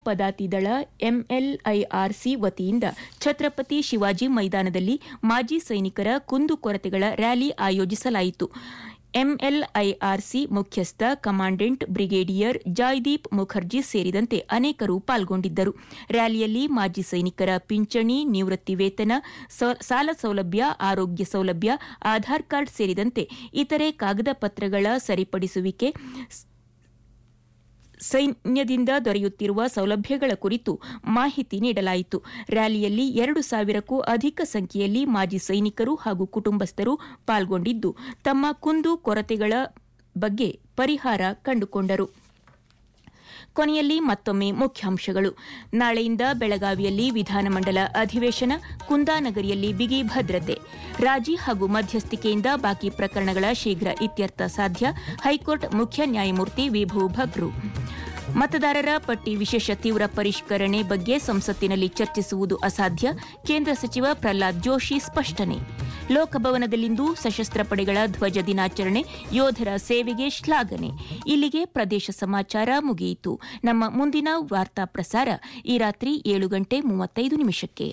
ಪದಾತಿ ದಳ ಎಂಎಲ್ಐಆರ್ಸಿ ವತಿಯಿಂದ ಛತ್ರಪತಿ ಶಿವಾಜಿ ಮೈದಾನದಲ್ಲಿ ಮಾಜಿ ಸೈನಿಕರ ಕುಂದುಕೊರತೆಗಳ ರ್ಯಾಲಿ ಆಯೋಜಿಸಲಾಯಿತು ಎಂಎಲ್ಐಆರ್ಸಿ ಮುಖ್ಯಸ್ಥ ಕಮಾಂಡೆಂಟ್ ಬ್ರಿಗೇಡಿಯರ್ ಜಾಯ್ದೀಪ್ ಮುಖರ್ಜಿ ಸೇರಿದಂತೆ ಅನೇಕರು ಪಾಲ್ಗೊಂಡಿದ್ದರು ರ್ಯಾಲಿಯಲ್ಲಿ ಮಾಜಿ ಸೈನಿಕರ ಪಿಂಚಣಿ ನಿವೃತ್ತಿ ವೇತನ ಸಾಲ ಸೌಲಭ್ಯ ಆರೋಗ್ಯ ಸೌಲಭ್ಯ ಆಧಾರ್ ಕಾರ್ಡ್ ಸೇರಿದಂತೆ ಇತರೆ ಕಾಗದ ಪತ್ರಗಳ ಸರಿಪಡಿಸುವಿಕೆ ಸೈನ್ಯದಿಂದ ದೊರೆಯುತ್ತಿರುವ ಸೌಲಭ್ಯಗಳ ಕುರಿತು ಮಾಹಿತಿ ನೀಡಲಾಯಿತು ರ್ಯಾಲಿಯಲ್ಲಿ ಎರಡು ಸಾವಿರಕ್ಕೂ ಅಧಿಕ ಸಂಖ್ಯೆಯಲ್ಲಿ ಮಾಜಿ ಸೈನಿಕರು ಹಾಗೂ ಕುಟುಂಬಸ್ಥರು ಪಾಲ್ಗೊಂಡಿದ್ದು ತಮ್ಮ ಕುಂದು ಕೊರತೆಗಳ ಬಗ್ಗೆ ಪರಿಹಾರ ಕಂಡುಕೊಂಡರು ಕೊನೆಯಲ್ಲಿ ಮತ್ತೊಮ್ಮೆ ಮುಖ್ಯಾಂಶಗಳು ನಾಳೆಯಿಂದ ಬೆಳಗಾವಿಯಲ್ಲಿ ವಿಧಾನಮಂಡಲ ಅಧಿವೇಶನ ಕುಂದಾನಗರಿಯಲ್ಲಿ ಬಿಗಿ ಭದ್ರತೆ ರಾಜಿ ಹಾಗೂ ಮಧ್ಯಸ್ಥಿಕೆಯಿಂದ ಬಾಕಿ ಪ್ರಕರಣಗಳ ಶೀಘ್ರ ಇತ್ಯರ್ಥ ಸಾಧ್ಯ ಹೈಕೋರ್ಟ್ ಮುಖ್ಯ ನ್ಯಾಯಮೂರ್ತಿ ವಿಭು ಭಗ್ರು ಮತದಾರರ ಪಟ್ಟಿ ವಿಶೇಷ ತೀವ್ರ ಪರಿಷ್ಕರಣೆ ಬಗ್ಗೆ ಸಂಸತ್ತಿನಲ್ಲಿ ಚರ್ಚಿಸುವುದು ಅಸಾಧ್ಯ ಕೇಂದ್ರ ಸಚಿವ ಪ್ರಹ್ಲಾದ್ ಜೋಶಿ ಸ್ಪಷ್ಟನೆ ಲೋಕಭವನದಲ್ಲಿಂದು ಸಶಸ್ತ್ರ ಪಡೆಗಳ ಧ್ವಜ ದಿನಾಚರಣೆ ಯೋಧರ ಸೇವೆಗೆ ಶ್ಲಾಘನೆ ಇಲ್ಲಿಗೆ ಪ್ರದೇಶ ಸಮಾಚಾರ ಮುಗಿಯಿತು ನಮ್ಮ ಮುಂದಿನ ವಾರ್ತಾ ಪ್ರಸಾರ ಈ ರಾತ್ರಿ ಏಳು ಗಂಟೆ ಮೂವತ್ತೈದು ನಿಮಿಷಕ್ಕೆ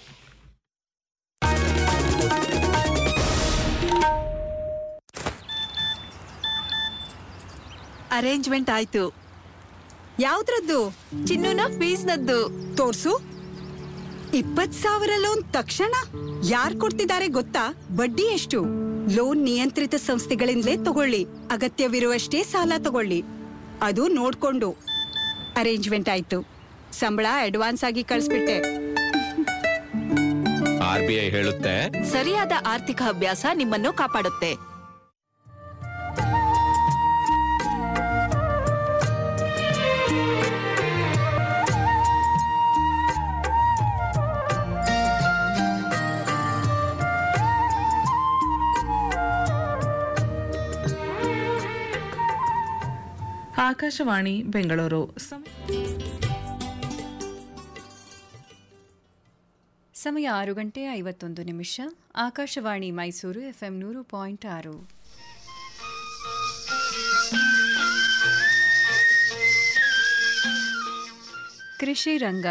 ಅರೇಂಜ್ಮೆಂಟ್ ಆಯ್ತು ಯಾವ್ದ್ರದ್ದು ಚಿನ್ನುನ ಫೀಸ್ನದ್ದು ತೋರ್ಸು ಇಪ್ಪತ್ ಸಾವಿರ ಲೋನ್ ತಕ್ಷಣ ಯಾರ್ ಕೊಡ್ತಿದ್ದಾರೆ ಗೊತ್ತಾ ಬಡ್ಡಿ ಎಷ್ಟು ಲೋನ್ ನಿಯಂತ್ರಿತ ಸಂಸ್ಥೆಗಳಿಂದಲೇ ತಗೊಳ್ಳಿ ಅಗತ್ಯವಿರುವಷ್ಟೇ ಸಾಲ ತಗೊಳ್ಳಿ ಅದು ನೋಡ್ಕೊಂಡು ಅರೇಂಜ್ಮೆಂಟ್ ಆಯ್ತು ಸಂಬಳ ಅಡ್ವಾನ್ಸ್ ಆಗಿ ಕಳಿಸ್ಬಿಟ್ಟೆ ಆರ್ ಬಿ ಐ ಹೇಳುತ್ತೆ ಸರಿಯಾದ ಆರ್ಥಿಕ ಅಭ್ಯಾಸ ನಿಮ್ಮನ್ನು ಕಾಪಾಡುತ್ತೆ ಆಕಾಶವಾಣಿ ಬೆಂಗಳೂರು ಸಮ- ಸಮಯ ಆರು ಗಂಟೆ ಐವತ್ತೊಂದು ನಿಮಿಷ ಆಕಾಶವಾಣಿ ಮೈಸೂರು ಎಫ್ಎಂ ನೂರು ಪಾಯಿಂಟ್ ಆರು ಕೃಷಿ ರಂಗ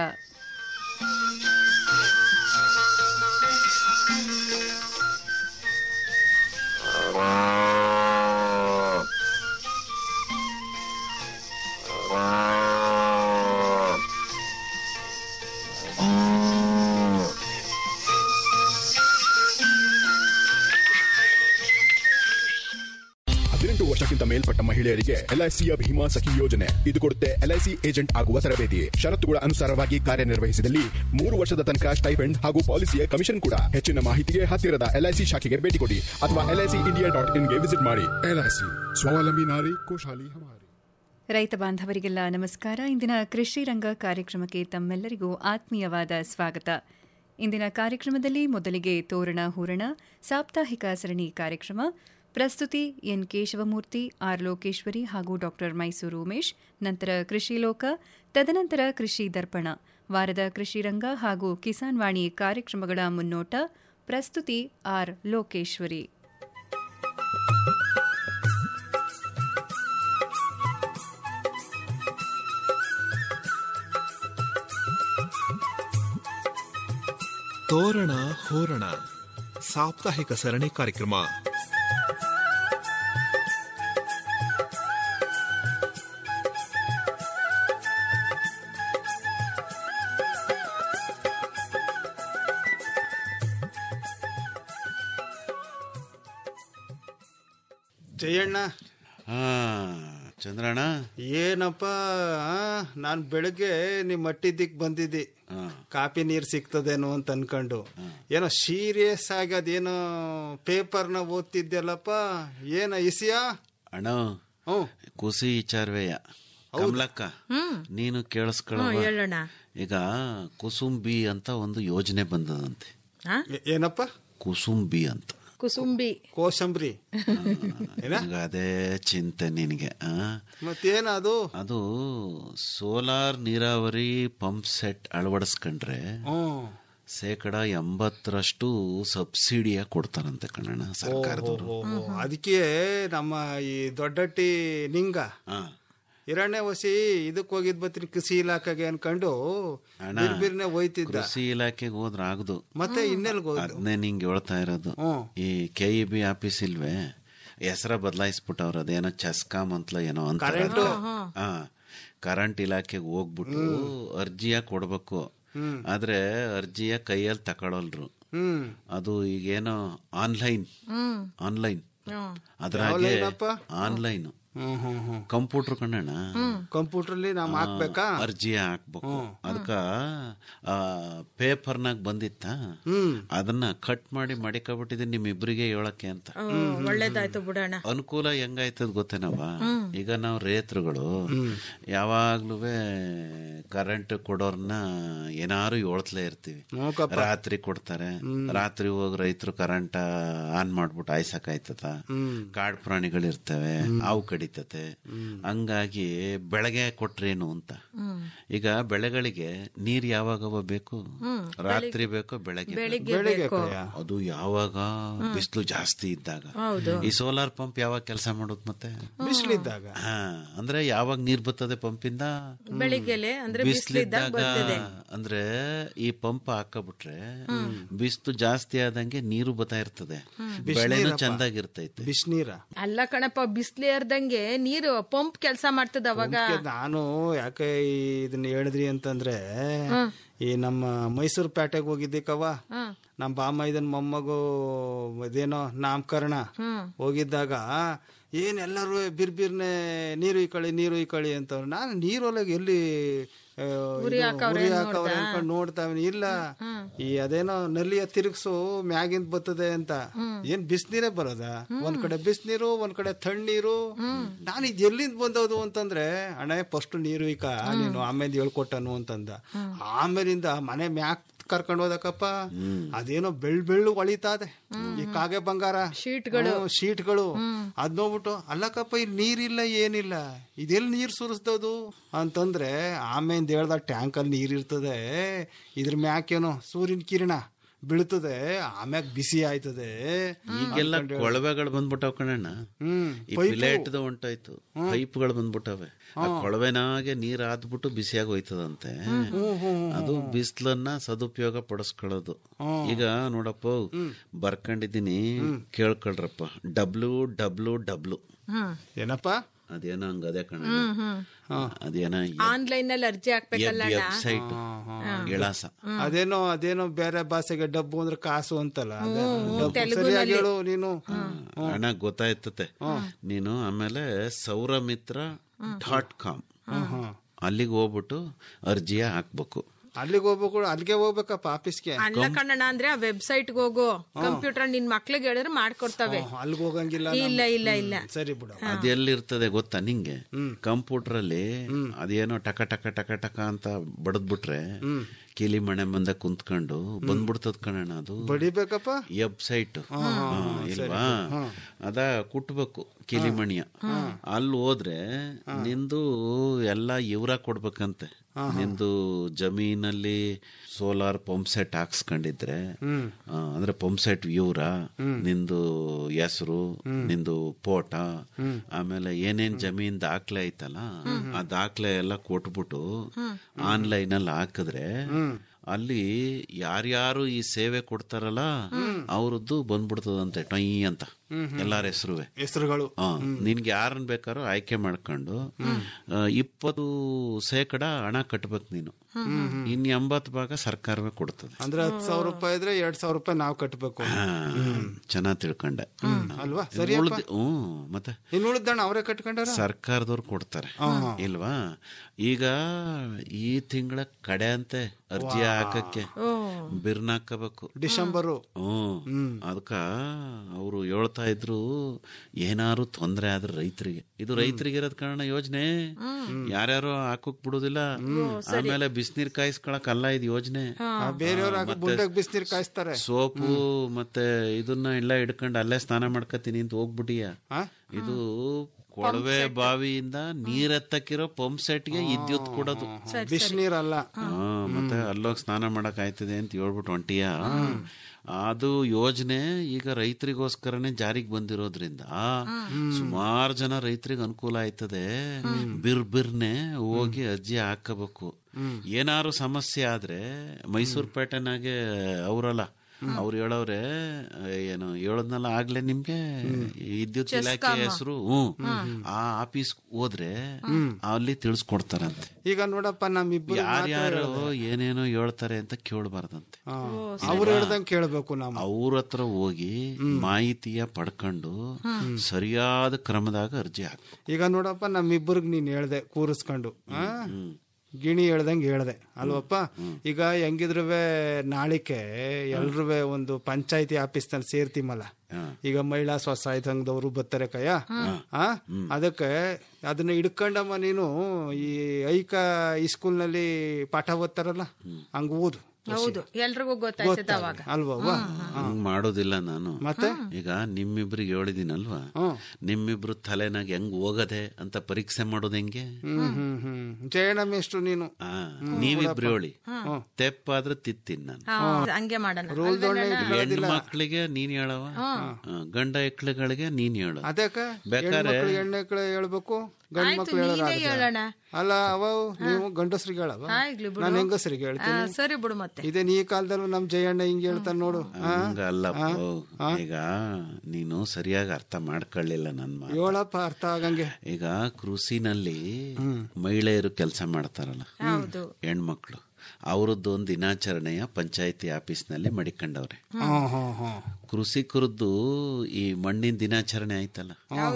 ಹದಿನೆಂಟು ವರ್ಷಕ್ಕಿಂತ ಮೇಲ್ಪಟ್ಟ ಮಹಿಳೆಯರಿಗೆ ಎಲ್ಐಸಿಯ ಭೀಮಾ ಸಖಿ ಯೋಜನೆ ಇದು ಕೊಡುತ್ತೆ ಎಲ್ಐಸಿ ಏಜೆಂಟ್ ಆಗುವ ತರಬೇತಿ ಷರತ್ತುಗಳ ಅನುಸಾರವಾಗಿ ಕಾರ್ಯನಿರ್ವಹಿಸಿದಲ್ಲಿ ಮೂರು ವರ್ಷದ ತನಕ ಸ್ಟೈಪೆಂಡ್ ಹಾಗೂ ಪಾಲಿಸಿಯ ಕಮಿಷನ್ ಕೂಡ ಹೆಚ್ಚಿನ ಮಾಹಿತಿಗೆ ಹತ್ತಿರದ ಎಲ್ಐಸಿ ಶಾಖೆಗೆ ಭೇಟಿ ಕೊಡಿ ಅಥವಾ ಎಲ್ಐಸಿ ಇಂಡಿಯಾ ಡಾಟ್ ಇನ್ಗೆ ವಿಸಿಟ್ ಮಾಡಿ ಎಲ್ಐಸಿ ಸ್ವಾವಲಂಬಿ ನಾರಿ ಖುಷಾಲಿ ಹಮಾರಿ ರೈತ ಬಾಂಧವರಿಗೆಲ್ಲ ನಮಸ್ಕಾರ ಇಂದಿನ ಕೃಷಿ ರಂಗ ಕಾರ್ಯಕ್ರಮಕ್ಕೆ ತಮ್ಮೆಲ್ಲರಿಗೂ ಆತ್ಮೀಯವಾದ ಸ್ವಾಗತ ಇಂದಿನ ಕಾರ್ಯಕ್ರಮದಲ್ಲಿ ಮೊದಲಿಗೆ ತೋರಣ ಹೂರಣ ಸಾಪ್ತಾಹಿಕ ಸರಣಿ ಕಾರ್ಯಕ್ರಮ ಪ್ರಸ್ತುತಿ ಎನ್ ಕೇಶವಮೂರ್ತಿ ಆರ್ ಲೋಕೇಶ್ವರಿ ಹಾಗೂ ಡಾಕ್ಟರ್ ಮೈಸೂರು ಉಮೇಶ್ ನಂತರ ಕೃಷಿ ಲೋಕ ತದನಂತರ ಕೃಷಿ ದರ್ಪಣ ವಾರದ ಕೃಷಿ ರಂಗ ಹಾಗೂ ಕಿಸಾನ್ ವಾಣಿ ಕಾರ್ಯಕ್ರಮಗಳ ಮುನ್ನೋಟ ಪ್ರಸ್ತುತಿ ಆರ್ ಲೋಕೇಶ್ವರಿ ತೋರಣ ಹೋರಣ ಸಾಪ್ತಾಹಿಕ ಸರಣಿ ಕಾರ್ಯಕ್ರಮ ಜಯಣ್ಣ ಹಾ ಚಂದ್ರಣ್ಣ ಏನಪ್ಪ ನಾನು ಬೆಳಗ್ಗೆ ನಿಮ್ಮ ಮಟ್ಟಿದ್ದಕ್ಕೆ ಬಂದಿದ್ದಿ ಕಾಪಿ ನೀರು ಸಿಗ್ತದೇನೋ ಅಂತ ಅನ್ಕೊಂಡು ಏನೋ ಸೀರಿಯಸ್ ಆಗಿ ಅದೇನೋ ಪೇಪರ್ನ ಓದ್ತಿದ್ದೆಲ್ಲಪ್ಪ ಏನ ಇಸಿಯಾ ಅಣ್ಣ ಹ್ಞೂ ಕುಸಿ ವಿಚಾರವೇಯ ಕಮಲಕ್ಕ ನೀನು ಕೇಳಿಸ್ಕೊಳ್ಳ ಈಗ ಕುಸುಂಬಿ ಅಂತ ಒಂದು ಯೋಜನೆ ಬಂದದಂತೆ ಏ- ಏನಪ್ಪ ಕುಸುಂಬಿ ಅಂತ ಕುಸುಂಬಿ ಕೋಸಂಬ್ರಿ ಏನ ನನಗೆ ಅದೇ ಚಿಂತೆ ನಿನಗೆ ಆ? ಮತ್ತೇನ ಅದು ಅದು ಸೋಲಾರ್ ನೀರಾವರಿ ಪಂಪ್ ಸೆಟ್ ಅಳವಡಿಸ್ಕೊಂಡ್ರೆ ಹ್ಞೂ ಶೇಕಡ ಎಂಬತ್ತರಷ್ಟು ಸಬ್ಸಿಡಿಯ ಕೊಡ್ತಾರಂತೆ ಕಣಣ್ಣ ಸರ್ಕಾರದವರು ಅದಕ್ಕೆ ನಮ್ಮ ಈ ದೊಡ್ಡಟ್ಟಿ ನಿಂಗ ಹಾ ಹಿರಣ್ಯ ವಸಿ ಇದಕ್ ಹೋಗಿದ್ ಬತ್ರಿ ಕೃಷಿ ಇಲಾಖೆಗೆ ಅನ್ಕೊಂಡು ಅಣ್ಣ, ಬಿರ್ಬಿರ್ನೆ ಹೋಯ್ತಿದ್ದ ಕೃಷಿ ಇಲಾಖೆಗೆ ಹೋದ್ರ ಆಗದು ಮತ್ತೆ ಇನ್ನೆಲ್ಗ್ ಹೋದ್ದು ಅದನ್ನೇ ನಿಂಗೆ ಹೇಳ್ತಾ ಇರೋದು ಈ ಕೆ ಇ ಬಿ ಆಫೀಸ್ ಇಲ್ವೇ ಹೆಸರ ಬದಲಾಯಿಸ್ಬಿಟ್ಟವ್ರ ಅದೇನೋ ಚಸ್ಕಾಮ್ ಅಂತಲ ಏನೋ ಅಂತ ಹಾ ಕರೆಂಟ್ ಇಲಾಖೆಗೆ ಹೋಗ್ಬಿಟ್ಟು ಅರ್ಜಿಯ ಕೊಡ್ಬೇಕು ಆದ್ರೆ ಅರ್ಜಿಯ ಕೈಯಲ್ಲಿ ತಗೊಳಲ್ರು ಹ್ಮ್ ಅದು ಈಗೇನೋ ಆನ್ಲೈನ್ ಆನ್ಲೈನ್ ಅದ್ರಾಗೆ ಆನ್ಲೈನ್ ಹ್ಮ್ ಹ್ಮ್ ಹ್ಮ್ ಕಂಪ್ಯೂಟರ್ ಕಣ್ಣಣ್ಣ ಕಂಪ್ಯೂಟರ್ಲಿ ನಾವ್ ಹಾಕ್ಬೇಕಾ ಅರ್ಜಿ ಹಾಕ್ಬೇಕು ಅದಕ್ಕ ಪೇಪರ್ನಾಗ ಬಂದಿತ್ತ ಹ್ಮ್ ಅದನ್ನ ಕಟ್ ಮಾಡಿ ಮಡಿಕಬಿಟ್ಟಿದ್ದೀನಿ ನಿಮ್ಮಿಬ್ರಿಗೆ ಹೇಳಕ್ಕೆ ಅಂತ ಒಳ್ಳೇದಾಯ್ತು ಬಿಡೋಣ ಅನುಕೂಲ ಹೆಂಗಾಯ್ತದ ಗೊತ್ತೇನವ ಈಗ ನಾವು ರೇತ್ರುಗಳು ಯಾವಾಗ್ಲೂ ಕರೆಂಟ್ ಕೊಡೋರ್ನ ಏನಾರು ಹೇಳ್ತಲೇ ಇರ್ತೀವಿ ನೋಕಪ್ಪ. ರಾತ್ರಿ ಕೊಡ್ತಾರೆ ರಾತ್ರಿ ಹೋಗಿ ರೈತರು ಕರೆಂಟ್ ಆನ್ ಮಾಡ್ಬಿಟ್ಟು ಆಯ್ಸಕ್ ಆಯ್ತದ ಕಾಡು ಪ್ರಾಣಿಗಳು ಇರ್ತವೆ ಹಾವು ಕಡಿತತೆ ಹಂಗಾಗಿ ಬೆಳಗ್ಗೆ ಕೊಟ್ರೇನು ಅಂತ ಈಗ ಬೆಳೆಗಳಿಗೆ ನೀರ್ ಯಾವಾಗವ ಬೇಕು ರಾತ್ರಿ ಬೇಕೋ ಬೆಳಗ್ಗೆ ಬೆಳಿಗ್ಗೆ ಕಯ್ಯ. ಅದು ಯಾವಾಗ ಬಿಸಿಲು ಜಾಸ್ತಿ ಇದ್ದಾಗ ಈ ಸೋಲಾರ್ ಪಂಪ್ ಯಾವಾಗ ಕೆಲಸ ಮಾಡೋದು ಮತ್ತೆ ಬಿಸಿಲಿದ್ದಾಗ ಹಾ ಅಂದ್ರೆ ಯಾವಾಗ ನೀರ್ ಬರ್ತದೆ ಪಂಪಿಂದ ಬೆಳಿಗ್ಗೆಲೆ ಅಂದ್ರೆ ಬಿಸಿಲಿದ್ದಾಗ ಅಂದ್ರೆ ಈ ಪಂಪ್ ಹಾಕಬಿಟ್ರೆ ಬಿಸಿಲು ಜಾಸ್ತಿ ಆದಂಗೆ ನೀರು ಬರ್ತಾ ಇರ್ತದೆ ಬೆಳೆನೂ ಚಂದಾಗಿರ್ತೈತೆ ಬಿಸಿನೀರ ಅಲ್ಲ ಕಣಪ್ಪ ಬಿಸ್ಲು ಏರ್ದಂಗೆ ನೀರು ಪಂಪ್ ಕೆಲಸ ಮಾಡ್ತದ ಅವಾಗ ನಾನು ಯಾಕೆ ಈ ಇದನ್ನ ಹೇಳಿದ್ರಿ ಅಂತಂದ್ರೆ ಈ ನಮ್ಮ ಮೈಸೂರು ಪೇಟೆಗೆ ಹೋಗಿದ್ದಕ್ಕವ ನಮ್ಮ ಬಾಮ ಇದನ್ ಮೊಮ್ಮಗು ಇದೇನೋ ನಾಮಕರಣ ಹೋಗಿದ್ದಾಗ ಏನ್ ಎಲ್ಲರೂ ಬಿರ್ಬಿರ್ನೆ ನೀರು ಇಕ್ಕಳಿ ನೀರು ಇಕ್ಕಳಿ ಅಂತ ನಾನು ನೀರೊಳಗೆ ಎಲ್ಲಿ ಆ, ಇದು ಉರಿ ಹಾಕವ್ರೆ ಅನ್ಕೊಂಡು ನೋಡ್ತಾ ಇವ್ನಿ. ಇಲ್ಲ ಈ ಅದೇನೋ ನಲ್ಲಿಯ ತಿರುಗ್ಸು ಮ್ಯಾಗಿಂದ ಬರ್ತದೆ ಅಂತ ಏನ್ ಬಿಸ್ನೀರೇ ಬರೋದ ಒಂದ್ ಕಡೆ ಬಿಸ್ನೀರು ಒಂದ್ ಕಡೆ ತಣ್ಣೀರು ನಾನು ಇದು ಎಲ್ಲಿಂದ ಬಂದದು ಅಂತಂದ್ರೆ ಅಣ್ಣ ಫಸ್ಟ್ ನೀರು ಇಕ ನೀನು ಆಮೇಲೆ ಹೇಳ್ಕೊಟ್ಟನು ಅಂತಂದ ಆಮೇಲಿಂದ ಮನೆ ಮ್ಯಾಕ್ ಕರ್ಕೊಂಡು ಹೋದಕಪ್ಪ ಅದೇನೋ ಬೆಳ್ ಬೆಳ್ಳು ಹೊಳಿತಾದೆ ಈ ಕಾಗೆ ಬಂಗಾರ ಶೀಟ್ಗಳು ಶೀಟ್ಗಳು ಅದ್ ನೋಡ್ಬಿಟ್ಟು ಅಲ್ಲಕ್ಕಪ್ಪ ಇಲ್ಲಿ ನೀರಿಲ್ಲ ಏನಿಲ್ಲ ಇದೆಲ್ಲಿ ನೀರ್ ಸುರಿಸ್ದದು ಅಂತಂದ್ರೆ ಆಮೇಲೆ ಹೇಳ್ದ ಟ್ಯಾಂಕ್ ಅಲ್ಲಿ ನೀರ್ ಇರ್ತದೆ ಇದ್ರ ಮ್ಯಾಕೇನೋ ಸೂರ್ಯನ ಕಿರಣ ಬೀಳ್ತದೆ ಆಮ್ಯಾಗ ಬಿಸಿ ಆಯ್ತದೆ ಈಗೆಲ್ಲ ಕೊಳವೆಗಳು ಬಂದ್ಬಿಟ್ಟವ್ ಕಣಣ್ಣ ಹ್ಮ್ ಈ ಪಿಲೇಟ್ದ ಹೊಂಟಾಯ್ತು ಪೈಪ್ಗಳು ಬಂದ್ಬಿಟ್ಟವೆ ಆ ಕೊಳವೆನಾಗೆ ನೀರ್ ಆದ್ಬಿಟ್ಟು ಬಿಸಿಯಾಗಿ ಹೋಯ್ತದಂತೆ ಅದು ಬಿಸ್ಲನ್ನ ಸದುಪಯೋಗ ಪಡಿಸ್ಕೊಳ್ಳೋದು ಈಗ ನೋಡಪ್ಪ ಬರ್ಕೊಂಡಿದ್ದೀನಿ ಕೇಳ್ಕೊಳ್ರಪ್ಪ ಡಬ್ಲ್ಯೂ ಡಬ್ಲ್ಯೂ ಡಬ್ಲ್ಯೂ ಏನಪ್ಪ ಅದೇನೋ ಹಂಗ ಅದೇ ಕಣ ಅದೇನೋ ಆನ್ಲೈನ್ ನಲ್ಲಿ ಅರ್ಜಿ ಹಾಕ್ಬೇಕಲ್ಲ ಅಣ್ಣ ವೆಬ್ಸೈಟ್ ಎಳಾಸ ಅದೇನೋ ಅದೇನೋ ಬೇರೆ ಭಾಷೆಗೆ ಡಬ್ಬು ಅಂದ್ರೆ ಕಾಸು ಅಂತಲ್ಲ ಅದೇ ಡಬ್ಬು ಸರಿಯಾಗಿ ಹೇಳು ನೀನು ಹಣ ಗೊತ್ತಾಯ್ತತೆ ನೀನು ಆಮೇಲೆ ಸೌರಮಿತ್ರ ಡಾಟ್ ಕಾಮ್ ಅಲ್ಲಿಗೆ ಹೋಗ್ಬಿಟ್ಟು ಅರ್ಜಿಯ ಹಾಕ್ಬೇಕು ಅಲ್ಲಿಗೆ ಹೋಗ್ಬೇಕು ಅಲ್ಲಿಗೆ ಹೋಗ್ಬೇಕಪ್ಪ ಆಫೀಸ್ಗೆ ಅಲ್ಲ ಕಣ್ಣಣ್ಣ ಅಂದ್ರೆ ಆ ವೆಬ್ಸೈಟ್ ಹೋಗು ಕಂಪ್ಯೂಟರ್ ನಿನ್ ಮಕ್ಳಿಗೆ ಹೇಳಿದ್ರೆ ಮಾಡ್ಕೊಡ್ತವೆ ಅಲ್ಲಿಗೆ ಹೋಗಂಗಿಲ್ಲ ಇಲ್ಲ ಇಲ್ಲ ಇಲ್ಲ ಸರಿ ಬಿಡು ಅದು ಎಲ್ಲಿರ್ತದೆ ಗೊತ್ತಾ ನಿಂಗೆ ಕಂಪ್ಯೂಟರ್ ಅಲ್ಲಿ ಅದೇನೋ ಟಕ ಟಕ ಟಕ ಟಕ ಅಂತ ಬಡದ್ಬಿಟ್ರೆ ಕಿಲಿ ಮಣೆ ಮುಂದೆ ಕುಂತ್ಕೊಂಡು ಬಂದ್ಬಿಡ್ತದ ಕಣಣ್ಣ ಅದು ಬಡಿಬೇಕಪ್ಪ ವೆಬ್ಸೈಟ್ ಇಲ್ವಾ ಅದ ಕುಟ್ಬೇಕು ಕಿಲಿಮಣಿಯ ಅಲ್ಲಿ ಹೋದ್ರೆ ನಿಂದು ಎಲ್ಲ ಇವ್ರ ಕೊಡ್ಬೇಕಂತೆ ನಿಂದು ಜಮೀನಲ್ಲಿ ಸೋಲಾರ್ ಪಂಪ್ ಸೆಟ್ ಹಾಕ್ಸ್ಕೊಂಡಿದ್ರೆ ಆ, ಅಂದ್ರೆ ಪಂಪ್ ಸೆಟ್ ಇವ್ರ ನಿಂದು ಹೆಸರು ನಿಂದು ಪೋಟ ಆಮೇಲೆ ಏನೇನ್ ಜಮೀನ್ ದಾಖಲೆ ಐತಲ್ಲ ಆ ದಾಖಲೆ ಎಲ್ಲ ಕೊಟ್ಬಿಟ್ಟು ಆನ್ಲೈನ್ ಅಲ್ಲಿ ಹಾಕಿದ್ರೆ ಅಲ್ಲಿ ಯಾರ್ಯಾರು ಈ ಸೇವೆ ಕೊಡ್ತಾರಲ್ಲ ಅವ್ರದ್ದು ಬಂದ್ಬಿಡ್ತದಂತೆ ಟೊಯ್ ಅಂತ ಎಲ್ಲಾರ ಹೆಸರುವೆ ಹೆಸರುಗಳು ಆ, ನಿನ್ಗೆ ಯಾರನ್ನ ಬೇಕಾದ್ರೂ ಆಯ್ಕೆ ಮಾಡ್ಕೊಂಡು ಆ, ಇಪ್ಪತ್ತು ಶೇಕಡ ಹಣ ಕಟ್ಬೇಕು ನೀನು ಇನ್ ಎಂಬತ್ತು ಭಾಗ ಸರ್ಕಾರವೇ ಕೊಡ್ತದೆ ಅಂದ್ರೆ ಹತ್ತು ಸಾವಿರ ರೂಪಾಯಿ ಇದ್ರೆ ಎರಡ್ ಸಾವಿರ ರೂಪಾಯಿ ನಾವು ಕಟ್ಟಬೇಕು ಚೆನ್ನಾಗಿ ತಿಳ್ಕೊಂಡೆ ಅಲ್ವಾ ಇನ್ನು ಸರಿಯಪ್ಪ ಉಳ್ದ- ಹ್ಮ್ ಮತ್ತೆ ಇನ್ನು ಉಳಿದಣ್ಣ ಅವರೇ ಕಟ್ಕೊಂಡಾರ ಸರ್ಕಾರದವ್ರು ಕೊಡ್ತಾರೆ ಇಲ್ವಾ ಈಗ ಈ ತಿಂಗಳ ಕಡೆ ಅಂತೆ ಅರ್ಜಿ ಹಾಕಕ್ಕೆ ಬಿರ್ನ ಹಾಕಬೇಕು ಡಿಸೆಂಬರು ಹ್ಮ್ ಅದಕ್ಕ ಅವರು ಹೇಳ್ತಾ ಇದ್ರು ಏನಾರು ತೊಂದ್ರೆ ಆದ್ರೆ ರೈತರಿಗೆ ಇದು ರೈತರಿಗೆ ಇರೋದ್ ಕಾರಣ ಯೋಜನೆ ಯಾರ್ಯಾರು ಹಾಕೋಕ್ ಬಿಡುದಿಲ್ಲ ಆಮೇಲೆ ಬಿಸಿನೀರ್ ಕಾಯಿಸ್ಕೊಳಕ್ ಅಲ್ಲ ಇದು ಯೋಜನೆ ಬೇರೆಯವ್ರು ಹಾಕಿ ಬುಂಡೆಗ್ ಬಿಸಿನೀರ್ ಕಾಯಿಸ್ತಾರೆ ಸೋಪು ಮತ್ತೆ ಇದನ್ನ ಎಲ್ಲ ಹಿಡ್ಕೊಂಡು ಅಲ್ಲೇ ಸ್ನಾನ ಮಾಡ್ಕತೀನಿ ಅಂತ ಹೋಗ್ಬಿಟ್ಟಿಯ ಇದು ಕೊಳವೆ ಬಾವಿಯಿಂದ ನೀರೆತ್ತಕ್ಕಿರೋ ಪಂಪ್ ಸೆಟ್ಗೆ ವಿದ್ಯುತ್ ಕೊಡೋದು ಬಿಸಿನೀರಲ್ಲ ಹಾ, ಮತ್ತೆ ಅಲ್ಲೋಗಿ ಸ್ನಾನ ಮಾಡಕ್ ಆಯ್ತದೆ ಅಂತ ಹೇಳ್ಬಿಟ್ಟು ಹೊಂಟಿಯ ಅದು ಯೋಜನೆ ಈಗ ರೈತರಿಗೋಸ್ಕರನೇ ಜಾರಿಗೆ ಬಂದಿರೋದ್ರಿಂದ ಸುಮಾರು ಜನ ರೈತರಿಗೆ ಅನುಕೂಲ ಆಯ್ತದೆ ಬಿರ್ ಬಿರ್ನೆ ಹೋಗಿ ಅರ್ಜಿ ಹಾಕಬೇಕು ಏನಾರು ಸಮಸ್ಯೆ ಆದ್ರೆ ಮೈಸೂರು ಪೇಟೆನಾಗೆ ಅವರಲ್ಲ ಅವ್ರು ಹೇಳವ್ರೆ ಏನು ಹೇಳದ್ನಲ್ಲ ಆಗ್ಲೇ ನಿಮ್ಗೆ ವಿದ್ಯುತ್ ಇಲಾಖೆ ಹೆಸರು ಹ್ಮ್ ಆ ಆಫೀಸ್ ಹೋದ್ರೆ ಅಲ್ಲಿ ತಿಳಿಸ್ಕೊಡ್ತಾರಂತೆ ಈಗ ನೋಡಪ್ಪ ನಮ್ಮಿಬ್ಬರು ಯಾರ್ಯಾರು ಏನೇನೋ ಹೇಳ್ತಾರೆ ಅಂತ ಕೇಳಬಾರ್ದಂತೆ ಅವ್ರು ಹೇಳ್ದಂಗೆ ಕೇಳ್ಬೇಕು ನಾವು ಅವ್ರ ಹತ್ರ ಹೋಗಿ ಮಾಹಿತಿಯ ಪಡ್ಕೊಂಡು ಸರಿಯಾದ ಕ್ರಮದಾಗ ಅರ್ಜಿ ಹಾಕ ಈಗ ನೋಡಪ್ಪ ನಮ್ಮಿಬ್ಬರಿಗೆ ನೀನ್ ಹೇಳ್ದೆ ಕೂರಿಸ್ಕೊಂಡು ಆ? ಗಿಣಿ ಹೇಳ್ದಂಗೆ ಹೇಳ್ದೆ ಅಲ್ವಪ್ಪ ಈಗ ಹೆಂಗಿದ್ರುವೆ ನಾಳಿಕೆ ಎಲ್ರುವೆ ಒಂದು ಪಂಚಾಯತಿ ಆಫೀಸ್ನಲ್ಲಿ ಸೇರ್ತೀಮಲ್ಲ ಈಗ ಮಹಿಳಾ ಸ್ವಸಹಾಯ ಸಂಘದವರು ಬರ್ತಾರೆ ಕಯ್ಯ ಆ ಅದಕ್ಕೆ ಅದನ್ನ ಹಿಡ್ಕೊಂಡಮ್ಮ ನೀನು ಈ ಐಕ ಈ ಸ್ಕೂಲ್ನಲ್ಲಿ ಪಾಠ ಓದ್ತಾರಲ್ಲ ಹಂಗ ಓದು ಹೌದು ಎಲ್ರಿಗೂ ಗೊತ್ತಾಯ್ತದ ಅವಾಗ ಅಲ್ವಾ ಹಂಗ್ ಮಾಡೋದಿಲ್ಲ ನಾನು ಮತ್ತೆ ಈಗ ನಿಮ್ಮಿಬ್ರಿಗೆ ಹೇಳಿದಿನಲ್ವಾ ನಿಮ್ಮಿಬ್ರು ತಲೆನಾಗ ಹೆಂಗ್ ಹೋಗದೆ ಅಂತ ಪರೀಕ್ಷೆ ಮಾಡೋದು ಹೆಂಗೆ ಹ್ಮ್ ಹ್ಮ್ ಹ್ಮ್ ಜಯಣ್ಣ ಮೇಷ್ಟ್ರು ನೀನು ಆ, ನೀವಿಬ್ರು ಹೇಳಿ ತೆಪ್ಪಾದ್ರೆ ತಿತ್ತೀನಿ ನಾನು ಹಾ, ಹಂಗೆ ಮಾಡೋಣ ರೂಲ್ ದೊಣ್ಣೆ ಹೆಣ್ಣು ಮಕ್ಳಿಗೆ ನೀನ್ ಹೇಳವ ಆ, ಗಂಡ ಎಕ್ಳುಗಳಿಗೆ ನೀನ್ ಹೇಳು ಅದಕ್ಕ ಬೇಕಾರೆ ಹೆಣ್ಮಕ್ಳು ಹೆಣ್ಣೆಕ್ಳು ಹೇಳ್ಬೇಕು ಗಂಡ್ ಆಯ್ತು, ಮಕ್ಳು ನೀನೇ ಹೇಳೋದು ಹೇಳೋಣ. ಅಲ್ಲ ಅವ ನೀವು ಗಂಡಸ್ರಿಗೆ ಹೇಳವ ಆಗ್ಲಿ ಬಿಡು. ನಾನು ಹೆಂಗಸರಿಗೆ ಹೇಳ್ತೀನಿ ಆ, ಸರಿ ಬಿಡು ಮತ್ತೆ ಇದೇನ್ ಈ ಕಾಲದಲ್ಲೂ ನಮ್ ಜಯಣ್ಣ ಹಿಂಗ್ ಹೇಳ್ತಾನೆ ನೋಡು ಆ? ಹಂಗಲ್ಲ ಈಗ ನೀನು ಸರಿಯಾಗಿ ಅರ್ಥ ಮಾಡ್ಕೊಳ್ಳಿಲ್ಲ ನನ್ ಮಾತು ಹೇಳಪ್ಪ ಅರ್ಥ ಆಗಂಗೆ ಈಗ ಕೃಷಿನಲ್ಲಿ ಮಹಿಳೆಯರು ಕೆಲಸ ಮಾಡ್ತಾರಲ್ಲ ಹೌದು ಹೆಣ್ಮಕ್ಳು ಅವರದ್ದು ಒಂದು ದಿನಾಚರಣೆಯ ಪಂಚಾಯತಿ ಆಫೀಸ್ನಲ್ಲಿ ಮಡಿಕೊಂಡವ್ರೆ ಹ್ಮ್ ಹ್ಮ್ ಹ್ಮ್ ಕೃಷಿಕರದ್ದು ಈ ಮಣ್ಣಿನ ದಿನಾಚರಣೆ ಆಯ್ತಲ್ಲ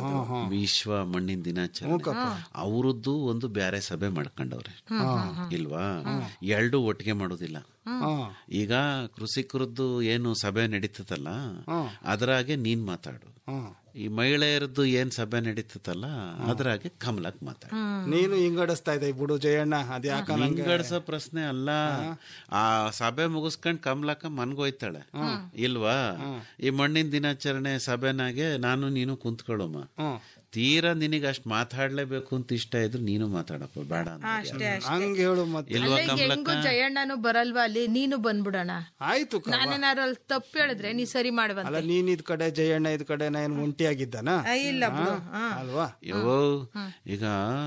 ವಿಶ್ವ ಮಣ್ಣಿನ ದಿನಾಚರಣೆ ಅವರದ್ದು ಒಂದು ಬ್ಯಾರೆ ಸಭೆ ಮಾಡ್ಕೊಂಡವ್ರೆ ಇಲ್ವಾ ಎರಡು ಒಟ್ಟಿಗೆ ಮಾಡೋದಿಲ್ಲ ಈಗ ಕೃಷಿಕರದ್ದು ಏನು ಸಭೆ ನಡೀತದಲ್ಲ ಅದ್ರಾಗೆ ನೀನ್ ಮಾತಾಡು ಈ ಮಹಿಳೆಯರದ್ದು ಏನ್ ಸಭೆ ನಡೀತದಲ್ಲ ಅದ್ರಾಗೆ ಕಮಲಕ್ ಮಾತಾಡು ನೀನು ಹಿಂಗಡಿಸ್ತಾ ಇದ್ದೆ ಬಿಡು ಜಯಣ್ಣ ಅದ್ಯಾಕ ನಂಗೆ ಹಿಂಗಡ್ಸೋ ಪ್ರಶ್ನೆ ಅಲ್ಲ ಆ ಸಭೆ ಮುಗಿಸ್ಕೊಂಡ್ ಕಮಲಕ್ಕ ಮನ್ಗೋಯ್ತಾಳೆ ಇಲ್ವಾ ಈ ಮಣ್ಣಿನ ದಿನಾಚರಣೆ ಸಭೆನಾಗೆ ನಾನು ನೀನು ಕುಂತ್ಕೊಳ್ಳೋಮ್ಮ ತೀರಾ ನಿನಗೆ ಅಷ್ಟ್ ಮಾತಾಡ್ಲೇಬೇಕು ಅಂತ ಇಷ್ಟ ಇದ್ರು ನೀನು ಮಾತಾಡಪ್ಪ ಬೇಡ ಅಂತ ಅಷ್ಟೇ ಅಷ್ಟೇ ಹಂಗ ಹೇಳು ಮತ್ತೆ ಇಲ್ವಾ ಅಲ್ಲ, ಈಗ ಹೆಂಗು ಜಯಣ್ಣನು ಬರಲ್ವಾ ಅಲ್ಲಿ ನೀನು ಬಂದ್ಬಿಡೋಣ ಆಯ್ತು ಕ- ನಾನೇನಾರು ಅಲ್ಲಿ ತಪ್ಪು ಹೇಳಿದ್ರೆ ನೀ ಸರಿ ಅಲ್ಲ ಮಾಡುವಂತೆ ನೀನ್ ಇದ್ ಕಡೆ ಜಯಣ್ಣ ಇದ್ ಕಡೆ ಏನ್ ಒಂಟಿಯಾಗಿದ್ದಾನ ಆ, ಇಲ್ಲ ಬಿಡು ಹಾ. ಅಲ್ವಾ ಯವ್ವೋ ಈಗ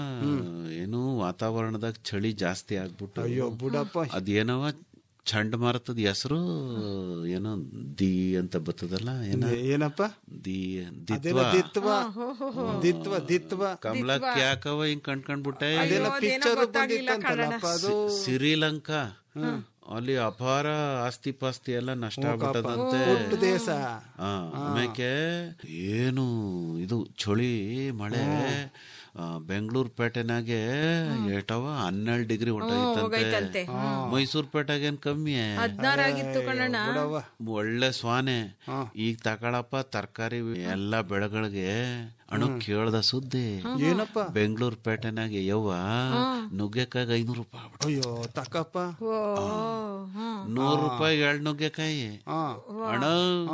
ಏನು ವಾತಾವರಣದಾಗ ಚಳಿ ಜಾಸ್ತಿ ಆಗ್ಬಿಟ್ಟು ಅಯ್ಯೋ ಬಿಡಪ್ಪ ಅದೇನವ ಚಂಡಮಾರುತದ ಹೆಸರು ಏನೋ ದಿ ಅಂತ ಬರ್ತದಲ್ಲ ಏನ ಏನಪ್ಪ ದಿ ಅದೇನೋ ದಿತ್ವ ದಿತ್ವ ದಿತ್ವ ದಿತ್ವ ಕಮಲಕ್ ಯಾಕವ ಹಿಂಗ್ ಕಂಡ್ಕೊಂಡ್ಬಿಟ್ಟೆ ಅದೇನೋ ಅದೇನೋ ಪಿಕ್ಚರ್ ಗೊತ್ತಾಗ್ಲಿಲ್ಲ ಬಂದಿತ್ತಂತಲ್ಲಪ್ಪ ಅದು ಶ್ರೀಲಂಕಾ ಅಲ್ಲಿ ಅಪಾರ ಆಸ್ತಿ ಪಾಸ್ತಿ ಎಲ್ಲ ನಷ್ಟ ಆಗ್ಬಿಟ್ಟದಂತೆ ಪುಟ್ಟ ದೇಶ ಆ, ಆಮೇಕೆ ಏನು ಇದು ಚಳಿ ಮಳೆ ಬೆಂಗಳೂರು ಪೇಟೆನಾಗೆ ಏಟವ ಹನ್ನೆರಡು ಡಿಗ್ರಿ ಹೊಂಟೋಗಿತ್ತಂತೆ ಮೈಸೂರು ಪೇಟೆಗೆ ಏನ್ ಕಮ್ಮಿ ಹದ್ನಾರು ಆಗಿತ್ತು ಕಣಣ್ಣ ಒಳ್ಳೆ ಸ್ವಾನೆ ಈಗ ತಗೊಳಪ್ಪ ತರಕಾರಿ ಎಲ್ಲಾ ಬೆಳೆಗಳಿಗೆ ಅಣು ಕೇಳ್ದ ಸುದ್ದಿ ಏನಪ್ಪ ಬೆಂಗಳೂರು ಪೇಟೆನಾಗೆ ಯವ್ವ ನುಗ್ಗೆಕಾಯಿ ಐನೂರು ರೂಪಾಯಿ ಆಗ್ಬಿಟ್ಟು ಅಯ್ಯೋ ತಕ್ಕಪ್ಪ ಓ ಹ್ಮ್ ನೂರು ರೂಪಾಯಿ ಎರಡು ನುಗ್ಗೆಕಾಯಿ ಹಾ ಅಣ್ಣ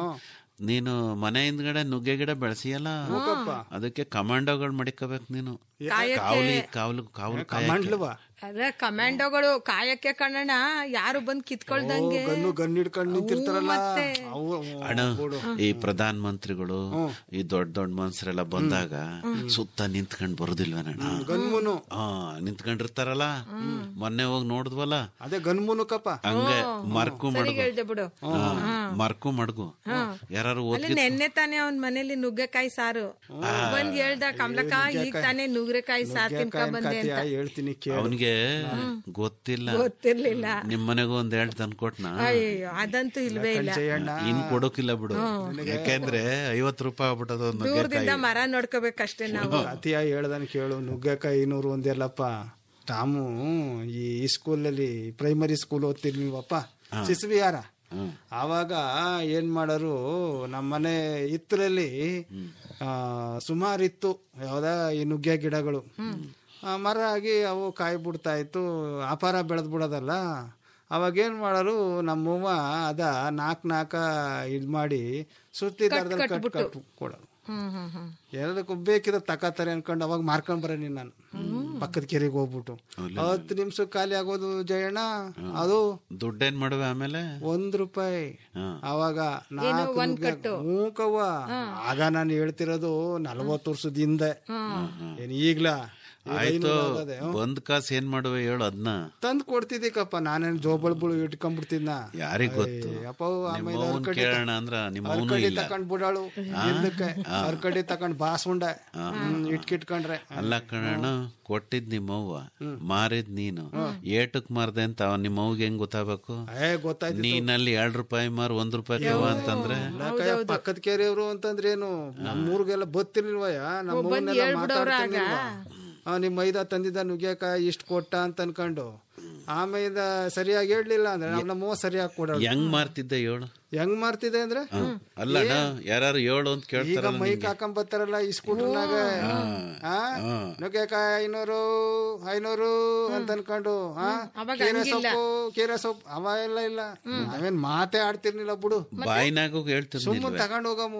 ನೀನು ಮನೆ ಹಿಂದ್ಗಡೆ ನುಗ್ಗೆ ಗಿಡ ಬೆಳೆಸಿಯಲ್ಲ ಅದಕ್ಕೆ ಕಮಾಂಡೋಗಳು ಮಡಿಕೋಬೇಕು ನೀನು ಕಾವಲಿ ಕಾವಲು ಕಾವಲು ಕಾಯಕ್ಕೆ. ಮಂಡ್ಲವಾ ಅದೇ ಕಮಾಂಡೋಗಳು ಕಾಯಕ್ಕೆ ಕಣಣ್ಣ ಯಾರು ಬಂದ್ ಕಿತ್ಕೊಳ್ದಂಗೆ ಗನ್ನು ಗನ್ ಹಿಡ್ಕೊಂಡು ನಿಂತಿರ್ತಾರಲ್ಲ ಅವು ಅಣ್ಣ ಈ ಪ್ರಧಾನ ಮಂತ್ರಿಗಳು ಈ ದೊಡ್ಡ ದೊಡ್ಡ ಮನ್ಸರೆಲ್ಲ ಬಂದಾಗ ಸುತ್ತ ನಿಂತ್ಕೊಂಡ್ ಬರುದಿಲ್ವೇನಣ್ಣ ಗನ್ಮುನು ಹಾ ನಿಂತ್ಕೊಂಡಿರ್ತಾರಲ್ಲ ಮೊನ್ನೆ ಹೋಗಿ ನೋಡಿದ್ವಲ್ಲ ಅದೇ ಗನ್ಮುನುಕಪ್ಪ ಹಂಗೆ ಮರ್ಕು ಮಡ್ಗು ಹೇಳ್ದೆ ಬಿಡು ಹಾ, ಮರ್ಕು ಮಡ್ಗು ಯಾರು ಅಲ್ಲಿ ನೆನ್ನೆ ತಾನೇ ಅವ್ನ್ ಮನೇಲಿ ನುಗ್ಗೆಕಾಯಿ ಸಾರು ಬಂದ್ ಹೇಳ್ದ ಕಮಲಕ್ಕ ಈಗ ತಾನೇ ನುಗ್ಗೆಕಾಯಿ ಸಾರು ತಿನ್ಕ ಬಂದೆ ಅಂತ ಹೇಳ್ತೀನಿ ಕೇಳು ಅವನಿಗೆ ಗೊತ್ತಿಲ್ಲ ಗೊತ್ತಿರ್ಲಿಲ್ಲ ನಿಮ್ ಮನೆಗೂ ಒಂದ್ ಎರಡು ತಂದ್ಕೊಟ್ನ ಅಯ್ಯೋ ಅದಂತೂ ಇಲ್ವೇ ಇಲ್ಲ ಇನ್ ಕೊಡೋಕಿಲ್ಲ ಬಿಡು ಯಾಕೆಂದ್ರೆ ಐವತ್ ರೂಪಾಯಿ ಆಗ್ಬಿಟ್ಟದ ಒಂದ್ ದೂರದಿಂದ ಮರ ನೋಡ್ಕೋಬೇಕಷ್ಟೇ ನಾವು ಅತಿಯಾಗಿ ಹೇಳ್ದನ್ ಕೇಳು ನುಗ್ಗೆಕಾಯಿ ಐನೂರು ಒಂದೆಲ್ಲಪ್ಪ ತಾಮು ಈ ಸ್ಕೂಲಲ್ಲಿ ಪ್ರೈಮರಿ ಸ್ಕೂಲ್ ಓದ್ತೀರಿ ನೀವಪ್ಪ ಸಿಸ್ವಿಯಾರ ಆವಾಗ ಏನ್ ಮಾಡೋರು ನಮ್ಮನೆ ಹಿತ್ತಲಲ್ಲಿ ಸುಮಾರು ಇತ್ತು ಯಾವ್ದ ಈ ನುಗ್ಗೆ ಗಿಡಗಳು ಆ, ಮರ ಆಗಿ ಅವು ಕಾಯಿ ಬಿಡ್ತಾ ಇತ್ತು ಅಪಾರ ಬೆಳೆದ್ ಬಿಡೋದಲ್ಲ ಅವಾಗ ಏನ್ ಮಾಡೋರು ನಮ್ಮವ್ವ ಅದ ನಾಲ್ಕು ನಾಲ್ಕ ಇದ್ ಮಾಡಿ ಸುತ್ತಿ ದಾರದಲ್ಲಿ ಕಟ್ ಕಟ್ ಕೊಡೋರು ಹ್ಮ್ ಹ್ಮ್ ಹ್ಮ್ ಎಲ್ಲದಕ್ಕೂ ಬೇಕಿದ್ರೆ ತಕತಾರೆ ಅನ್ಕೊಂಡು ಅವಾಗ ಮಾರ್ಕೊಂಡ್ ಬರೇನಿ ನಾನು ಪಕ್ಕದ ಕೆರೆಗೆ ಹೋಗ್ಬಿಟ್ಟು ಹತ್ತು ನಿಮಿಷ ಖಾಲಿ ಆಗೋದು ಜಯಣ್ಣ ಅದು ದುಡ್ಡೇನ್ ಮಾಡುವೆ ಆಮೇಲೆ ಒಂದ್ ರೂಪಾಯಿ ಹಾ. ಅವಾಗ ನಾಲ್ಕು ನುಗ್ಗೆ- ಹ್ಞೂ ಕವ್ವ ಆಗ ನಾನು ಹೇಳ್ತಿರೋದು ನಲ್ವತ್ತು ವರ್ಷದ ಹಿಂದೆ ಏನ್ ಈಗ್ಲಾ ಈಗ ಆಯ್ತು ಐನೂರು ಆಗದೆ, ಹ್ಞೂ. ಒಂದ್ ಕಾಸು ಏನ್ ಮಾಡುವೆ ಹೇಳು ಅದನ್ನ ತಂದ್ ಕೊಡ್ತಿದ್ದೀಕಪ್ಪ ನಾನೇನ್ ಜೋಬಲ್ ಬುಳು ಇಟ್ಕೊಂಡ್ಬಿಡ್ತಿದ್ನ ಯಾರಿಗ್ ಗೊತ್ತು ಅಪ್ಪ ಆಮೇಲೆ ನಿಮ್ಮ ಅವ್ವನ್ ಅರ್ಕಡಿ ಕೇಳೋಣ ಅಂದ್ರ ನಿಮ್ಮ ಅವನು ಅರ್ಕಡಿ ಇಲ್ಲ ತಕೊಂಡ್ ಬಿಡಾಳು ಹಿಂದಕ್ಕೆ ಅರ್ಕಡಿ ತಕೊಂಡ್ ಬಾಸುಂಡ ಇಟ್ಕಿಟ್ಕೊಂಡ್ರೆ ಅಲ್ಲ ಕಣಣ್ಣ ಕೊಟ್ಟಿದ್ ನಿಮ್ಮವ್ವ ಮಾರಿದ್ ನೀನು ಏಟಕ್ ಮಾರ್ದೆ ಅಂತ ಅವ ನಿಮ್ಮ ಅವ್ಗೆ ಹೆಂಗ್ ಗೊತ್ತಾಗಬೇಕು ಏ ಗೊತ್ತಾಯ್ತು ನೀನಲ್ಲಿ ಎರಡ್ ರೂಪಾಯಿ ಮಾರ್ ಒಂದ್ ರೂಪಾಯಿ ತಗೋ ಅಂತಂದ್ರೆ ಪಕ್ಕದ ಕೆರೆಯವರು ಅಂತಂದ್ರೆ ಏನು ನಮ್ಮೂರ್ಗೆಲ್ಲ ಬತ್ತಿರ್ಲಿಲ್ವಯ್ಯ ನಮ್ಮೂರ್ನೆಲ್ಲ ಮಾತಾಡ್ತಿರ್ಲಿಲ್ವಾ ಆ, ನಿಮ್ ಮೈದಾ ತಂದಿದ್ದ ನುಗ್ಗೆಕಾಯಿ ಇಷ್ಟ ಕೊಟ್ಟ ಅಂತ ಅನ್ಕೊಂಡು ಆಮೇಲೆ ಸರಿಯಾಗಿ ಹೇಳ್ಲಿಲ್ಲ ಅಂದ್ರೆ ನಮ್ಮ ನಮ್ಮವ್ವ ಸರಿಯಾಗಿ ಕೊಡ ಹೆಂಗ್ ಮಾರ್ತಿದ್ದೆ ಹೇಳು ಹೆಂಗ್ ಮಾಡ್ತಿದೆ ಅಂದ್ರೆ ಅಲ್ಲಣ್ಣ ಯಾರು ಹೇಳು ಅಂತ ಈಗ ಕೇಳ್ತಾರಲ್ಲ ಮೈಕ್ ನಿಂಗೆ. ಹಾಕೊಂಡ್ ಬರ್ತಾರಲ್ಲ ಈ ಸ್ಕೂಟರ್ನಾಗ ನುಗ್ಗೆಕಾಯಿ ಐನೂರು ಐನೂರು ಅಂತ ಅನ್ಕೊಂಡು ಆ? ಕೀರೆ ಸೊಪ್ಪು ಕೀರೆ ಸೊಪ್ಪು ಅವ ಎಲ್ಲ ಇಲ್ಲ ನಾವೇನ್ ಮಾತೇ ಆಡ್ತಿರ್ಲಿಲ್ಲ ಬಿಡು ಬಾಯಿನಾಗೂ ಸುಮ್ಮನೆ ಹೇಳ್ತಿರ್ಲಿಲ್ವೇ ತಗೊಂಡ್ ಹೋಗಮು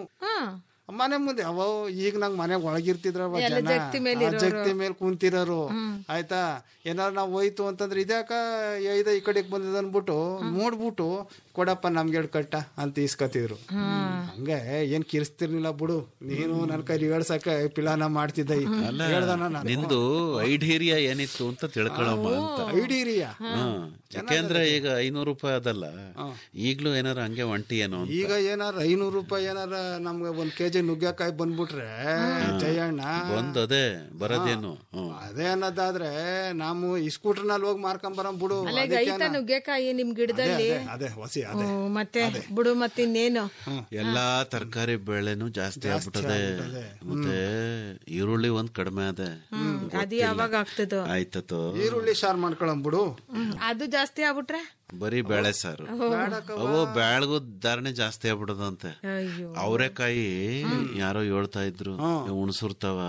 ಮನೆ ಮುಂದೆ ಅವ ಈಗ ನಂಗ್ ಮನೆ ಒಳಗಿರ್ತಿದ್ರವ ಎಲ್ಲ ಜನ ಜಗ್ತಿ ಮೇಲೆ ಆ, ಜಗ್ತಿ ಮೇಲೆ ಕುಂತಿರೋರು ಆಯ್ತಾ ಏನಾರು ನಾವ್ ಹೋಯ್ತು ಅಂತಂದ್ರೆ ಇದ್ಯಾಕ ಐದ ಈ ಕಡೆಗ್ ಬಂದಿದ್ ಅನ್ಬಿಟ್ಟು ನೋಡ್ಬಿಟ್ಟು ಕೊಡಪ್ಪ ನಮ್ಗೆ ಎರಡು ಕಟ್ಟ ಅಂತ ಇಸ್ಕತಿದ್ರು ಹಂಗೆ ಏನ್ ಕಿರ್ಸ್ತಿರ್ಲಿಲ್ಲ ಬಿಡು ನೀನು ನನ್ ಕೈಲಿ ಹೇಳ್ಸಕ ಪಿಲಾನ ಮಾಡ್ತಿದ್ದ ಅಲ್ಲ ಹೇಳ್ದನ ನಾನು ನಿಂದು ಐಡೀರಿಯಾ ಏನಿತ್ತು ಅಂತ ತಿಳ್ಕೊಳಮ್ಮ ಅಂತ ಐಡಿರಿಯಾ ಹ್ಮ್. ಯಾಕೆಂದ್ರೆ ಈಗ ಐನೂರು ರೂಪಾಯಿ ಅದಲ್ಲ ಈಗ್ಲೂ ಏನಾರ ಹಂಗೆ ಒಂಟಿ ಏನೋ ಅಂತ ಈಗ ಏನಾರ ಐನೂರು ರೂಪಾಯಿ ಏನಾರ ನಮ್ಗೆ ಒಂದ್ ಕೆಜಿ ನುಗ್ಗೆಕಾಯಿ ಬಂದ್ಬಿಟ್ರೆ ಜಯಣ್ಣ ಬಂದ್ ಅದೇ ಬರೋದೇನು ಹ್ಮ್. ಅದೇ ಅನ್ನೋದಾದ್ರೆ ನಾವು ಈ ಸ್ಕೂಟರ್ನಲ್ಲಿ ಹೋಗಿ ಮಾರ್ಕೊಂಡ್ ಬರಂ ಬಿಡು ಅಲ್ಲ ಈಗ ಅದಕ್ಕೆ ಐತ ನುಗ್ಗೆಕಾಯಿ ನಿಮ್ ಗಿಡದಲ್ಲಿ ಅದೇ, ಅದೇ ಹೊಸಿ ಅದೇ ಹ್ಮ್, ಮತ್ತೆ ಬಿಡು ಮತ್ತಿನ್ನೇನು ಎಲ್ಲಾ ತರಕಾರಿ ಬೆಳೆನು ಜಾಸ್ತಿ ಆಗ್ಬಿಟ್ಟದೆ ಮತ್ತೆ ಈರುಳ್ಳಿ ಒಂದ್ ಕಡಿಮೆ ಅದೆ ಅದು ಯಾವಾಗ ಆಗ್ತದೋ ಆಯ್ತತೋ ಈರುಳ್ಳಿ ಸಾರ್ ಮಾಡ್ಕೊಳಂ ಬಿಡು ಹ್ಮ್, ಅದು ಜಾಸ್ತಿ ಆಗ್ಬಿಟ್ರೆ ಬರೀ ಬೇಳೆ ಸಾರು ಅವು ಬ್ಯಾಳ್ಗೂ ಧಾರಣೆ ಜಾಸ್ತಿ ಆಗ್ಬಿಡದಂತೆ ಅಯ್ಯೋ ಅವರೆಕಾಯಿ ಯಾರೋ ಹೇಳ್ತಾ ಇದ್ರು ಉಣಸುರ್ತಾವ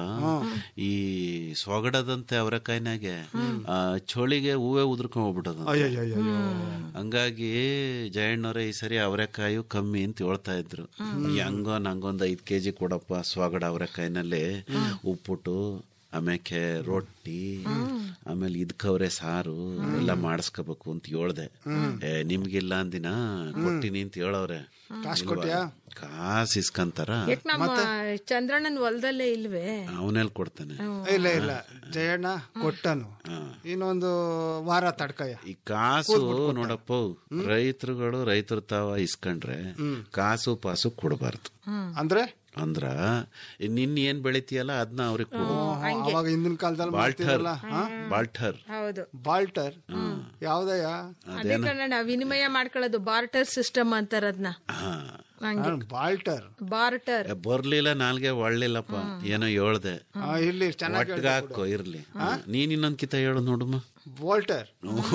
ಈ ಸೊಗಡದಂತೆ ಅವರೆಕಾಯಿನಾಗೆ ಆ ಚೋಳಿಗೆ ಹೂವೇ ಉದ್ರಕೊಂಡ್ ಹೋಗ್ಬಿಟ್ಟದ ಅಯ್ಯಯ್ಯಯ್ಯೋ ಹಂಗಾಗಿ ಜಯಣ್ಣವ್ರೆ ಈ ಸರಿ ಅವರೆಕಾಯಿ ಕಮ್ಮಿ ಅಂತ ಹೇಳ್ತಾ ಇದ್ರು ಹೆಂಗೋ ನಂಗೊಂದ್ ಐದ್ ಕೆಜಿ ಕೊಡಪ್ಪ ಸ್ವಾಗಡ ಅವರೆಕಾಯಿನಲ್ಲಿ ಉಪ್ಪುಟ್ಟು ಆಮೇಲೆ ರೊಟ್ಟಿ ಆಮೇಲೆ ಇದ್ಕವ್ರೆ ಸಾರು ಎಲ್ಲ ಮಾಡಿಸ್ಕೋಬೇಕು ಅಂತ ಹೇಳ್ದೆ ಏ ನಿಮ್ಗಿಲ್ಲ ಅಂದಿನ ಕೊಟ್ಟಿನಿ ಅಂತ ಹೇಳವ್ರೆ ಕಾಸ್ ಕೊಟ್ಯಾ ಕಾಸ್ ಇಸ್ಕಂತಾರ ಯಾಕೆ ನಮ್ಮ ಚಂದ್ರಣ್ಣನ್ ಹೊಲದಲ್ಲೇ ಇಲ್ವೇ ಅವನೆಲ್ ಕೊಡ್ತಾನೆ ಇಲ್ಲ ಇಲ್ಲ ಜಯಣ್ಣ ಕೊಟ್ಟನು ಇನ್ನೊಂದು ವಾರ ತಡ್ಕಯ್ಯ ಈ ಕಾಸು ನೋಡಪ್ಪ ರೈತರುಗಳು ರೈತರು ತಾವ ಇಸ್ಕೊಂಡ್ರೆ ಕಾಸು ಪಾಸು ಕೊಡಬಾರ್ದು ಅಂದ್ರೆ ಅಂದ್ರ ನಿನ್ ಏನ್ ಬೆಳಿತೀಯಲ್ಲ ಅದನ್ನ ಅವ್ರಿಗೆ ಕೊಡು ಅವಾಗ ಹಿಂದಿನ ಕಾಲದಲ್ಲಿ ಬಾಲ್ಟರ್ ಮಾಡ್ತಿದ್ರಲ್ಲ ಬಾಲ್ಟರ್ ಹೌದು ಬಾಲ್ಟರ್ ಯಾವ್ದಯ್ಯ ಅದೇ ಕನ್ನಡ ವಿನಿಮಯ ಮಾಡ್ಕೊಳ್ಳೋದು ಬಾರ್ಟರ್ ಸಿಸ್ಟಮ್ ಅಂತಾರದ್ನ ಹಾ ಹಂಗೆ ಬಾಲ್ಟರ್ ಬಾರ್ಟರ್ ಬರ್ಲಿಲ್ಲ ನಾಲ್ಗೆ ಒಳ್ಳಿಲ್ಲಪ್ಪ ಏನೋ ಹೇಳ್ದೆ ಆ, ಇಲ್ಲಿ ಚೆನ್ನಾಗಿ ಒಟ್ಟಿಗೆ ಹಾಕೋ ಇರ್ಲಿ ನೀನ್ ಇನ್ನೊಂದ್ ಕಿತ ಹೇಳು ನೋಡಮ್ಮ ಬೋಲ್ಟರ್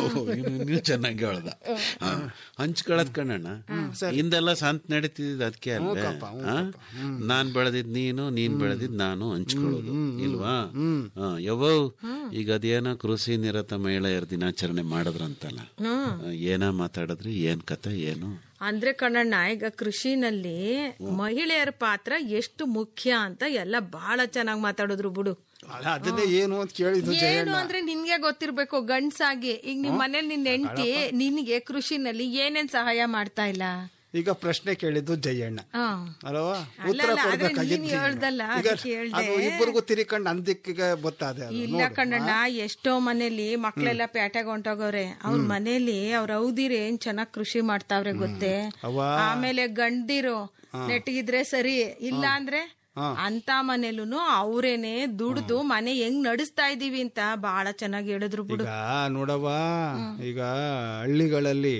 ನೀನು ಚೆನ್ನಾಗಿ ಹೇಳ್ದ ಹಾ. ಹಂಚ್ಕೊಳದ್ ಕಣ್ಣಣ್ಣ ಹಿಂದೆಲ್ಲ ಸಂತ ನಡೀತಿದ್ ಅದಕ್ಕೆ ಅಲ್ವೇ ಹಾ? ನಾನ್ ಬೆಳೆದಿದ್ ನೀನು ನೀನ್ ಬೆಳೆದಿದ್ ನಾನು ಹಂಚ್ಕೊಳ್ಳೋದು ಇಲ್ವಾ ಹಾ, ಯವ್ವ ಈಗ ಅದೇನೋ ಕೃಷಿ ನಿರತ ಮಹಿಳೆಯರ ದಿನಾಚರಣೆ ಮಾಡಿದ್ರಂತಲ್ಲ ಹಾ, ಏನ ಮಾತಾಡಿದ್ರಿ ಏನ್ ಕತೆ ಏನು ಅಂದ್ರೆ ಕಣ್ಣಣ್ಣ ಈಗ ಕೃಷಿನಲ್ಲಿ ಮಹಿಳೆಯರ ಪಾತ್ರ ಎಷ್ಟು ಮುಖ್ಯ ಅಂತ ಎಲ್ಲ ಬಹಳ ಚೆನ್ನಾಗಿ ಮಾತಾಡಿದ್ರು ಬಿಡು ಅಲ್ಲ ಅದನ್ನೇ ಏನು ಅಂತ ಕೇಳಿದ್ದು ಏನು ಜಯಣ್ಣ ಅಂದ್ರೆ ನಿನ್ಗೆ ಗೊತ್ತಿರ್ಬೇಕು ಗಂಡ್ಸಾಗಿ ಈಗ ನಿಮ್ ಮನೇಲಿ ನಿನ್ ಹೆಂಡತಿ ನಿನ್ಗೆ ಕೃಷಿನಲ್ಲಿ ಏನೇನ್ ಸಹಾಯ ಮಾಡ್ತಾ ಇಲ್ಲ ಈಗ ಪ್ರಶ್ನೆ ಕೇಳಿದ್ದು ಜಯಣ್ಣ ಹಾ. ಅಲ್ವಾ ಅಲ್ಲ, ಉತ್ತರ ಅಲ್ಲ, ಅದೇ ಕೊಡ್ಬೇಕಾಗಿದ್ದು ನೀನ್ ಹೇಳ್ದಲ್ಲ, ಈಗ ಅದಕ್ಕೆ ಹೇಳ್ದೆ. ಅದು ಇಬ್ಬರಿಗೂ ತಿರಿಕಂಡು ಅಂದಿಕ್ಕಿಗೆ ಗೊತ್ತಾದೆ ಅದು ಇಲ್ಲ ಕಣ್ಣಣ್ಣ ಎಷ್ಟೋ ಮನೇಲಿ ಮಕ್ಳೆಲ್ಲ ಪೇಟೆಗೆ ಹೊಂಟೋಗವ್ರೆ ಅವ್ರ ಮನೇಲಿ ಅವ್ರ ಔದಿರು ಏನ್ ಚೆನ್ನಾಗ್ ಕೃಷಿ ಮಾಡ್ತಾವ್ರೆ ಗೊತ್ತೇ ಅವ್ವಾ. ಆಮೇಲೆ ಗಂಡಿರು ನೆಟ್ಟಿಗಿದ್ರೆ ಸರಿ ಇಲ್ಲ ಅಂದ್ರೆ ಅಂತ ಮನೇಲೂನು ಅವ್ರೇನೆ ದುಡ್ದು ಮನೆ ಹೆಂಗ್ ನಡೆಸ್ತಾ ಇದೀವಿ ಅಂತ ಬಹಳ ಚೆನ್ನಾಗಿ ಹೇಳಿದ್ರು ಬಿಡು ಈಗ ನೋಡವ್ವ ಈಗ ಹಳ್ಳಿಗಳಲ್ಲಿ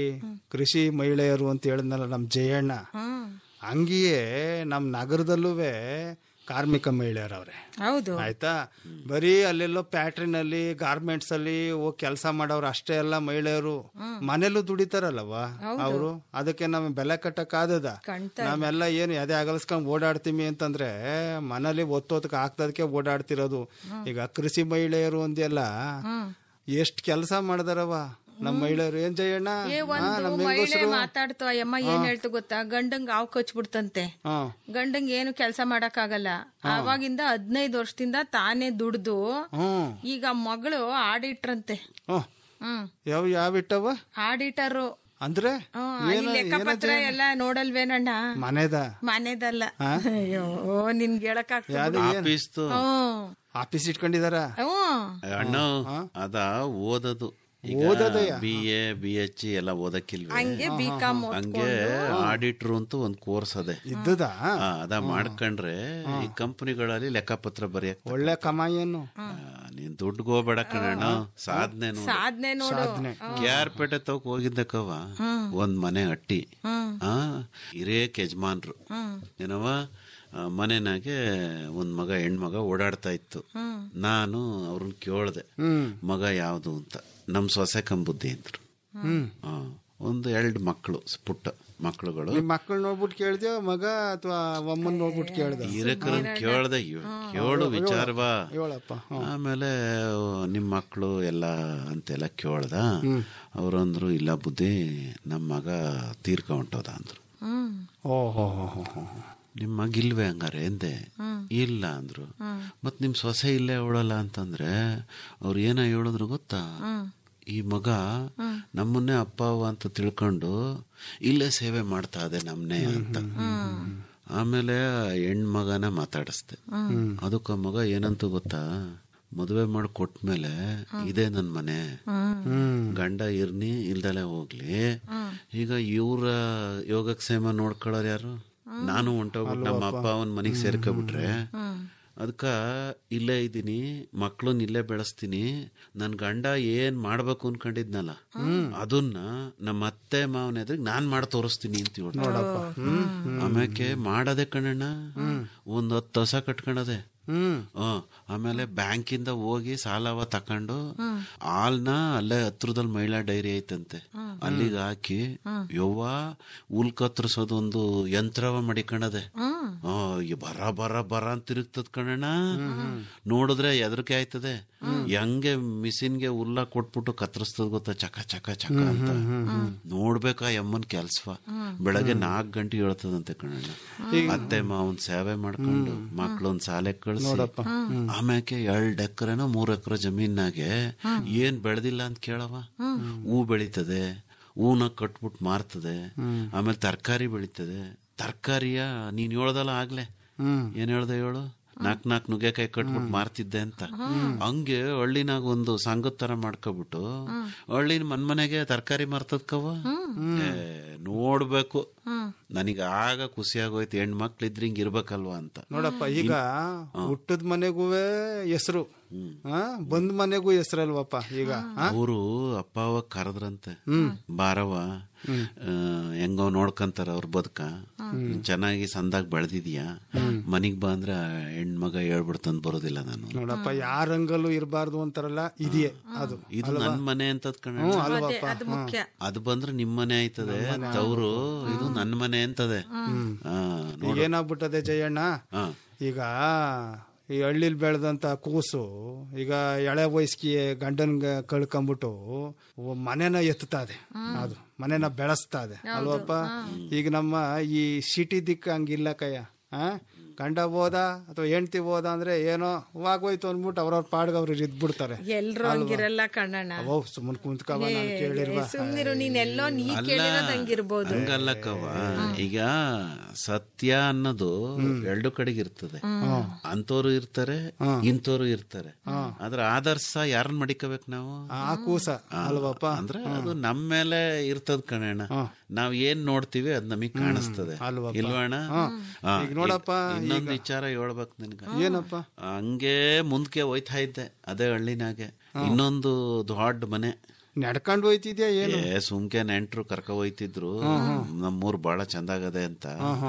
ಕೃಷಿ ಮಹಿಳೆಯರು ಅಂತ ಹೇಳಿದ್ನಲ್ಲ ನಮ್ ಜಯಣ್ಣ ಹಂಗೆಯೇ ನಮ್ ನಗರದಲ್ಲೂ ಕಾರ್ಮಿಕ ಮಹಿಳೆಯರವ್ರೆ ಹೌದು ಆಯ್ತಾ ಬರೀ ಅಲ್ಲೆಲ್ಲೋ ಫ್ಯಾಕ್ಟ್ರಿನಲ್ಲಿ ಗಾರ್ಮೆಂಟ್ಸ್ ಅಲ್ಲಿ ಹೋಗಿ ಕೆಲಸ ಮಾಡೋರು ಅಷ್ಟೇ ಅಲ್ಲ ಮಹಿಳೆಯರು ಮನೇಲೂ ದುಡಿತಾರಲ್ಲವ ಅವರು ಅದಕ್ಕೆ ನಮ್ ಬೆಲೆ ಕಟ್ಟಕ್ ಆದದ ನಾವೆಲ್ಲ ಏನು ಎದೆ ಅಗಲ್ಸ್ಕೊಂಡ್ ಓಡಾಡ್ತೀವಿ ಅಂತಂದ್ರೆ ಮನೇಲಿ ಒತ್ತೊತ್ತಕ್ಕೆ ಹಾಕ್ದದಕ್ಕೆ ಓಡಾಡ್ತಿರೋದು ಈಗ ಕೃಷಿ ಮಹಿಳೆಯರು ಅಂದೆಲ್ಲ ಎಷ್ಟ್ ಕೆಲಸ ಮಾಡ್ದಾರವ ನಮ್ಮ ಮಹಿಳೆಯರು ಏನ್ ಜಯಣ್ಣ ಏ ಹಾ, ಒಂದು ನಮ್ಮ ಮಹಿಳೆ ಹೆಂಗಸರು ಮಾತಾಡ್ತು ಆ ಅಮ್ಮ ಏನ್ ಹೇಳ್ತು ಗೊತ್ತಾ ಗಂಡಂಗ್ ಆವ್ ಕಚ್ಬಿಡ್ತಂತೆ ಹಾ ಗಂಡಂಗ್ ಏನು ಕೆಲಸ ಮಾಡಕ್ ಆಗಲ್ಲ ಆವಾಗಿಂದ ಹದಿನೈದು ವರ್ಷದಿಂದ ತಾನೇ ದುಡ್ದು ಹ್ಮ್ ಈಗ ಮಗಳು ಆಡಿಟ್ರಂತೆ ಹ್ಮ್ ಹ್ಮ್ ಯಾವ ಯಾವ ಇಟ್ಟವ ಆಡಿಟರು ಅಂದ್ರೆ ಈ ಲೆಕ್ಕಪತ್ರ ಎಲ್ಲ ನೋಡಲ್ವೇನಣ್ಣ ಮನೆದ ಮನೆದಲ್ಲ ಅಯ್ಯೋ ನಿನ್ಗೆ ಹೇಳಕ್ ಯಾವ್ದು ಏನ್ ಆಫೀಸ್ದು ಹ್ಮ್ ಆಫೀಸ್ ಇಟ್ಕೊಂಡಿದಾರ ಹ್ಮ್ ಅಣ್ಣ ಅದ ಓದೋದು ಈಗ ಬಿ ಎ ಬಿ ಎಚ್ ಎಲ್ಲ ಓದಕ್ಕಿಲ್ವೇ ಹಂಗೆ ಬಿ ಕಾಮ್ ಹಂಗೆ ಆಡಿಟ್ರು ಅಂತ ಒಂದ್ ಕೋರ್ಸ್ ಅದೇ ಇದ್ದದ ಆ, ಅದ ಮಾಡ್ಕೊಂಡ್ರೆ ಈ ಕಂಪನಿಗಳಲ್ಲಿ ಲೆಕ್ಕಪತ್ರ ಬರೆಯಕ್ ಒಳ್ಳೆ ಕಮಾಯಿಯನ್ನು ಆ, ನೀನ್ ದುಡ್ಡು ಹೋಗ್ಬೇಡ ಕಣಣ್ಣ ಸಾಧನೆ ನೋಡು ಸಾಧನೆ ನೋಡು ಕೆ ಆರ್ ಪೇಟೆ ತವಕ್ ಹೋಗಿದ್ದಕ್ಕವ ಒಂದ್ ಮನೆ ಅಟ್ಟಿ ಆ ಹಿರೇಕ್ ಯಜಮಾನ್ರು ಏನವ ಆ, ಮನೆನಾಗೆ ಒಂದ್ ಮಗ ಹೆಣ್ಮಗ ಓಡಾಡ್ತಾ ಇತ್ತು ನಾನು ಅವ್ರನ್ನ ಕೇಳ್ದೆ ಮಗ ಯಾವ್ದು ಅಂತ ನಮ್ ಸೊಸೆ ಕಂಬುದ್ದಿ ಅಂದ್ರು ಆ, ಒಂದು ಎರಡು ಮಕ್ಕಳು ಪುಟ್ಟ ಮಕ್ಕಳುಗಳು ನಿಮ್ ಮಕ್ಕಳು ನೋಡ್ಬಿಟ್ಟು ಕೇಳ್ದ್ಯೋ ಮಗ ಅಥವಾ ಅಮ್ಮನ್ ನೋಡ್ಬಿಟ್ಟು ಕೇಳ್ದ ಹಿರೇಕರನ್ ಕೇಳ್ದೆ ಇವ್- ಕೇಳು ವಿಚಾರವಾ ಹೇಳಪ್ಪ ಆಮೇಲೆ ನಿಮ್ಮ ಮಕ್ಕಳು ಎಲ್ಲ ಅಂತೆಲ್ಲ ಕೇಳ್ದ ಅವ್ರಂದ್ರು ಇಲ್ಲ ಬುದ್ಧಿ ನಮ್ಮ ಮಗ ತೀರ್ಕ ಹೊಂಟೋದ ಅಂದ್ರು ಓ ಹೋ ಹೋ ಹೋ ಹೋ ನಿಮ್ ಮಗ ಇಲ್ವೇ ಹಂಗಾರೆ ಎಂದೆ ಇಲ್ಲ ಅಂದ್ರು ಮತ್ ನಿಮ್ ಸೊಸೆ ಇಲ್ಲೇ ಅವಳಲ್ಲ ಅಂತಂದ್ರೆ ಅವ್ರು ಏನ ಹೇಳಿದ್ರು ಗೊತ್ತಾ ಈ ಮಗ ನಮ್ಮನ್ನೇ ಅಪ್ಪ ಅವ್ವ ಅಂತ ತಿಳ್ಕೊಂಡು ಇಲ್ಲೇ ಸೇವೆ ಮಾಡ್ತಾ ಇದೆ ನಮ್ನೆ ಅಂತ ಆಮೇಲೆ ಹೆಣ್ಮಗನ ಮಾತಾಡಿಸ್ದೆ ಅದಕ್ಕ ಮಗ ಏನಂತ ಗೊತ್ತಾ ಮದುವೆ ಮಾಡಿ ಕೊಟ್ಮೇಲೆ ಇದೇ ನನ್ ಮನೆ ಗಂಡ ಇರ್ನಿ ಇಲ್ದಲೆ ಹೋಗ್ಲಿ ಈಗ ಇವ್ರ ಯೋಗಕ್ಷೇಮ ನೋಡ್ಕೊಳ್ಳೋರು ಯಾರು ನಾನು ಹೊಂಟೋಗ್ಬಿಟ್ಟು ನಮ್ಮ ಅಪ್ಪ ಅವನ್ ಮನೆಗ್ ಸೇರ್ಕೊಬಿಟ್ರೆ ಅದಕ್ಕ ಇಲ್ಲೇ ಇದ್ದೀನಿ ಮಕ್ಳನ್ನ ಇಲ್ಲೇ ಬೆಳೆಸ್ತೀನಿ ನನ್ ಗಂಡ ಏನ್ ಮಾಡ್ಬೇಕು ಅನ್ಕೊಂಡಿದ್ನಲ್ಲ ಅದನ್ನ ನಮ್ಮ ಅತ್ತೆ ಮಾವನ ಎದುರಿಗೆ ನಾನ್ ಮಾಡಿ ತೋರಿಸ್ತೀನಿ ಅಂತ ಹೇಳಿ ಆಮ್ಯಾಕೆ ಮಾಡದೆ ಕಣಣ್ಣ ಒಂದ್ ಹತ್ತು ಹೊಸ ಕಟ್ಕೊಂಡದೆ ಹ್ಮ್ ಹ್ಮ್. ಆಮೇಲೆ ಬ್ಯಾಂಕಿಂದ ಹೋಗಿ ಸಾಲವ ತಕೊಂಡು ಹಾಲ್ನ ಅಲ್ಲೇ ಹತ್ರದಲ್ಲಿ ಮಹಿಳಾ ಡೈರಿ ಐತಂತೆ ಅಲ್ಲಿಗೆ ಹಾಕಿ ಯವ್ವ ಹುಲ್ ಕತ್ತರಿಸೋದು ಒಂದು ಯಂತ್ರವ ಮಡಿಕಣದೆ ಆ, ಈ ಬರ ಬರ ಬರ ಅಂತ ತಿರುಗ್ತದ ಕಣಣ್ಣ ನೋಡಿದ್ರೆ ಎದರಿಕೆ ಆಯ್ತದೆ ಹೆಂಗೆ ಮಿಷಿನ್ಗೆ ಹುಲ್ಲ ಕೊಟ್ಬಿಟ್ಟು ಕತ್ತರಿಸ್ತದ ಗೊತ್ತಾ ಚಕ ಚಕ ಚಕ ಅಂತ ನೋಡ್ಬೇಕಾ ಎಮ್ಮನ್ ಕೆಲ್ಸವ ಬೆಳಗ್ಗೆ ನಾಲ್ಕು ಗಂಟೆ ಹೇಳ್ತದಂತೆ ಕಣಣ್ಣ ಅತ್ತೆ ಮಾವನ್ ಸೇವೆ ಮಾಡ್ಕೊಂಡು ಮಕ್ಳೊಂದ್ ಶಾಲೆ ಕಳ್ಸಿ ಆಮ್ಯಾಕೆ ಎರಡ್ ಎಕರೆನೋ ಮೂರ್ ಎಕರೆ ಜಮೀನಾಗೆ ಏನ್ ಬೆಳೆದಿಲ್ಲ ಅಂತ ಕೇಳವ ಹೂ ಬೆಳೀತದೆ ಹೂನ ಕಟ್ಬಿಟ್ಟು ಮಾರ್ತದೆ ಆಮೇಲೆ ತರಕಾರಿ ಬೆಳೀತದೆ ತರಕಾರಿಯ ನೀನ್ ಹೇಳ್ದಲ್ಲ ಆಗ್ಲೇ ಏನ್ ಹೇಳ್ದೆ ಹೇಳು ನಾಕ್ ನಾಕ್ ನುಗ್ಗೆಕಾಯಿ ಕಟ್ಬಿಟ್ಟು ಮಾರ್ತಿದ್ದೆ ಅಂತ ಹಂಗೆ ಹಳ್ಳಿನಾಗ ಒಂದು ಸಂಘದ ತರ ಮಾಡ್ಕೊಬಿಟ್ಟು ಹಳ್ಳಿನ ಮನ್ ಮನೆಗೆ ತರಕಾರಿ ಮಾರ್ತದ್ಕವ ಏ, ನೋಡ್ಬೇಕು ನನಗೆ ಆಗ ಖುಷಿ ಆಗೋಯ್ತು ಹೆಣ್ಮಕ್ಳು ಇದ್ರೆ ಹಿಂಗ್ ಇರ್ಬೇಕಲ್ವಾ ಅಂತ ನೋಡಪ್ಪ ಈಗ ಹುಟ್ಟದ ಮನೆಗೂ ಹೆಸರು ಬಂದ್ ಮನೆಗೂ ಹೆಸರಲ್ವಪ್ಪ ಈಗ ಆ? ಅವರು ಅಪ್ಪ ಅವ ಕರೆದ್ರಂತೆ ಬಾರವ ಆ, ಹೆಂಗೋ ನೋಡ್ಕಂತಾರ ಅವ್ರ ಬದುಕ ಚೆನ್ನಾಗಿ ಸಂದಾಗ ಬೆಳೆದಿದ್ಯಾ ಮನಿಗ್ ಬಾ ಅಂದ್ರೆ ಹೆಣ್ಮಗ ಹೇಳ್ಬಿಡ್ತಂದ್ ಬರೋದಿಲ್ಲ ನಾನು ನೋಡಪ್ಪ ಯಾರ ರಂಗಲ್ಲೂ ಇರಬಾರ್ದು ಅಂತಾರಲ್ಲ ಇದೆಯೇ ಅದು ಇದು ನನ್ ಮನೆ ಅಂತ ಕಣ ಅಲ್ವಪ್ಪ ಅದು ಮುಖ್ಯ ಅದು ಬಂದ್ರೆ ನಿಮ್ ಮನೆ ಆಯ್ತದೆ ತವ್ರು ಇದು ನನ್ ಮನೆ ಅಂತದೆ ಆ, ಈಗ ಏನಾಗ್ಬಿಟ್ಟದೆ ಜಯಣ್ಣ ಹಾ. ಈಗ ಈ ಹಳ್ಳಿಲ್ ಬೆಳೆದಂತ ಕೂಸು ಈಗ ಎಳೆ ವಯಸ್ಸಿಗೆ ಗಂಡನ್ ಕಳ್ಕೊಂಬಿಟ್ಟು ಒ- ಮನೆನ ಎತ್ತುತ್ತದೆ ಅದು ಮನೆನ ಬೆಳೆಸ್ತಾ ಇದೆ ಅಲ್ವಪ್ಪ ಈಗ ನಮ್ಮ ಈ ಸಿಟಿ ದಿಕ್ಕ ಹಂಗಿಲ್ಲ ಕಯ್ಯ ಆ ಗಂಡ ಹೋದ ಅಥವಾ ಹೆಂಡತಿ ಹೋದ ಅಂದ್ರೆ ಏನೋ ಹೋಗೋಯ್ತು ಅಂದ್ಬಿಟ್ಟು ಅವ್ರವ್ರ ಪಾಡ್ಗೆ ಅವ್ರು ಇದ್ಬಿಡ್ತಾರೆ ಎಲ್ರು ಹಂಗಿರಲ್ಲ ಕಣ್ಣಣ್ಣ ಅವೋ ಸುಮ್ಮನೆ ಕುಂತ್ಕವ ನಾನು ಕೇಳಿರ್ವಾ ಸುಮ್ನಿರು ನೀನೆಲ್ಲೋ ನೀ ಕೇಳಿರೋದ್ ಹಂಗಿರ್ಬೋದು ಹಂಗಲ್ಲಕ್ಕವ ಈಗ ಸತ್ಯ ಅನ್ನೋದು ಎರಡು ಕಡೆಗೆ ಇರ್ತದೆ ಅಂತವ್ರು ಇರ್ತಾರೆ ಇಂಥವ್ರು ಇರ್ತಾರೆ ಆದ್ರೆ ಆದರ್ಶ ಯಾರನ್ನ ಮಡಿಕೋಬೇಕು ನಾವು ಆ ಕೂಸ ಅಲ್ವಪ್ಪ ಅಂದ್ರೆ ಅದು ನಮ್ಮ ಮೇಲೆ ಇರ್ತದ ಕಣಣ್ಣ ನಾವ್ ಏನ್ ನೋಡ್ತೀವಿ ಅದ್ ನಮಗ್ ಕಾಣಿಸ್ತದೆ ಅಲ್ವಪ್ಪ. ಇಲ್ವಣ್ಣ ಆ, ಈಗ ನೋಡಪ್ಪ, ಇನ್ನೊಂದು ವಿಚಾರ ಹೇಳ್ಬೇಕು ನಿನ್ಗ ಏನಪ್ಪ ಹಂಗೆ ಮುಂದಕ್ಕೆ ಹೋಯ್ತಾ ಇದ್ದೆ ಅದೇ ಹಳ್ಳಿನಾಗೆ ಇನ್ನೊಂದು ದೊಡ್ಡ ಮನೆ ನಡ್ಕೊಂಡು ಹೋಯ್ತಿದ್ಯಾ ಏನು ಏ ಸುಮ್ಕೆ ನೆಂಟ್ರು ಕರ್ಕ ಹೋಯ್ತಿದ್ರು ನಮ್ಮೂರ್ ಬಹಳ ಚಂದಾಗದೆ ಅಂತ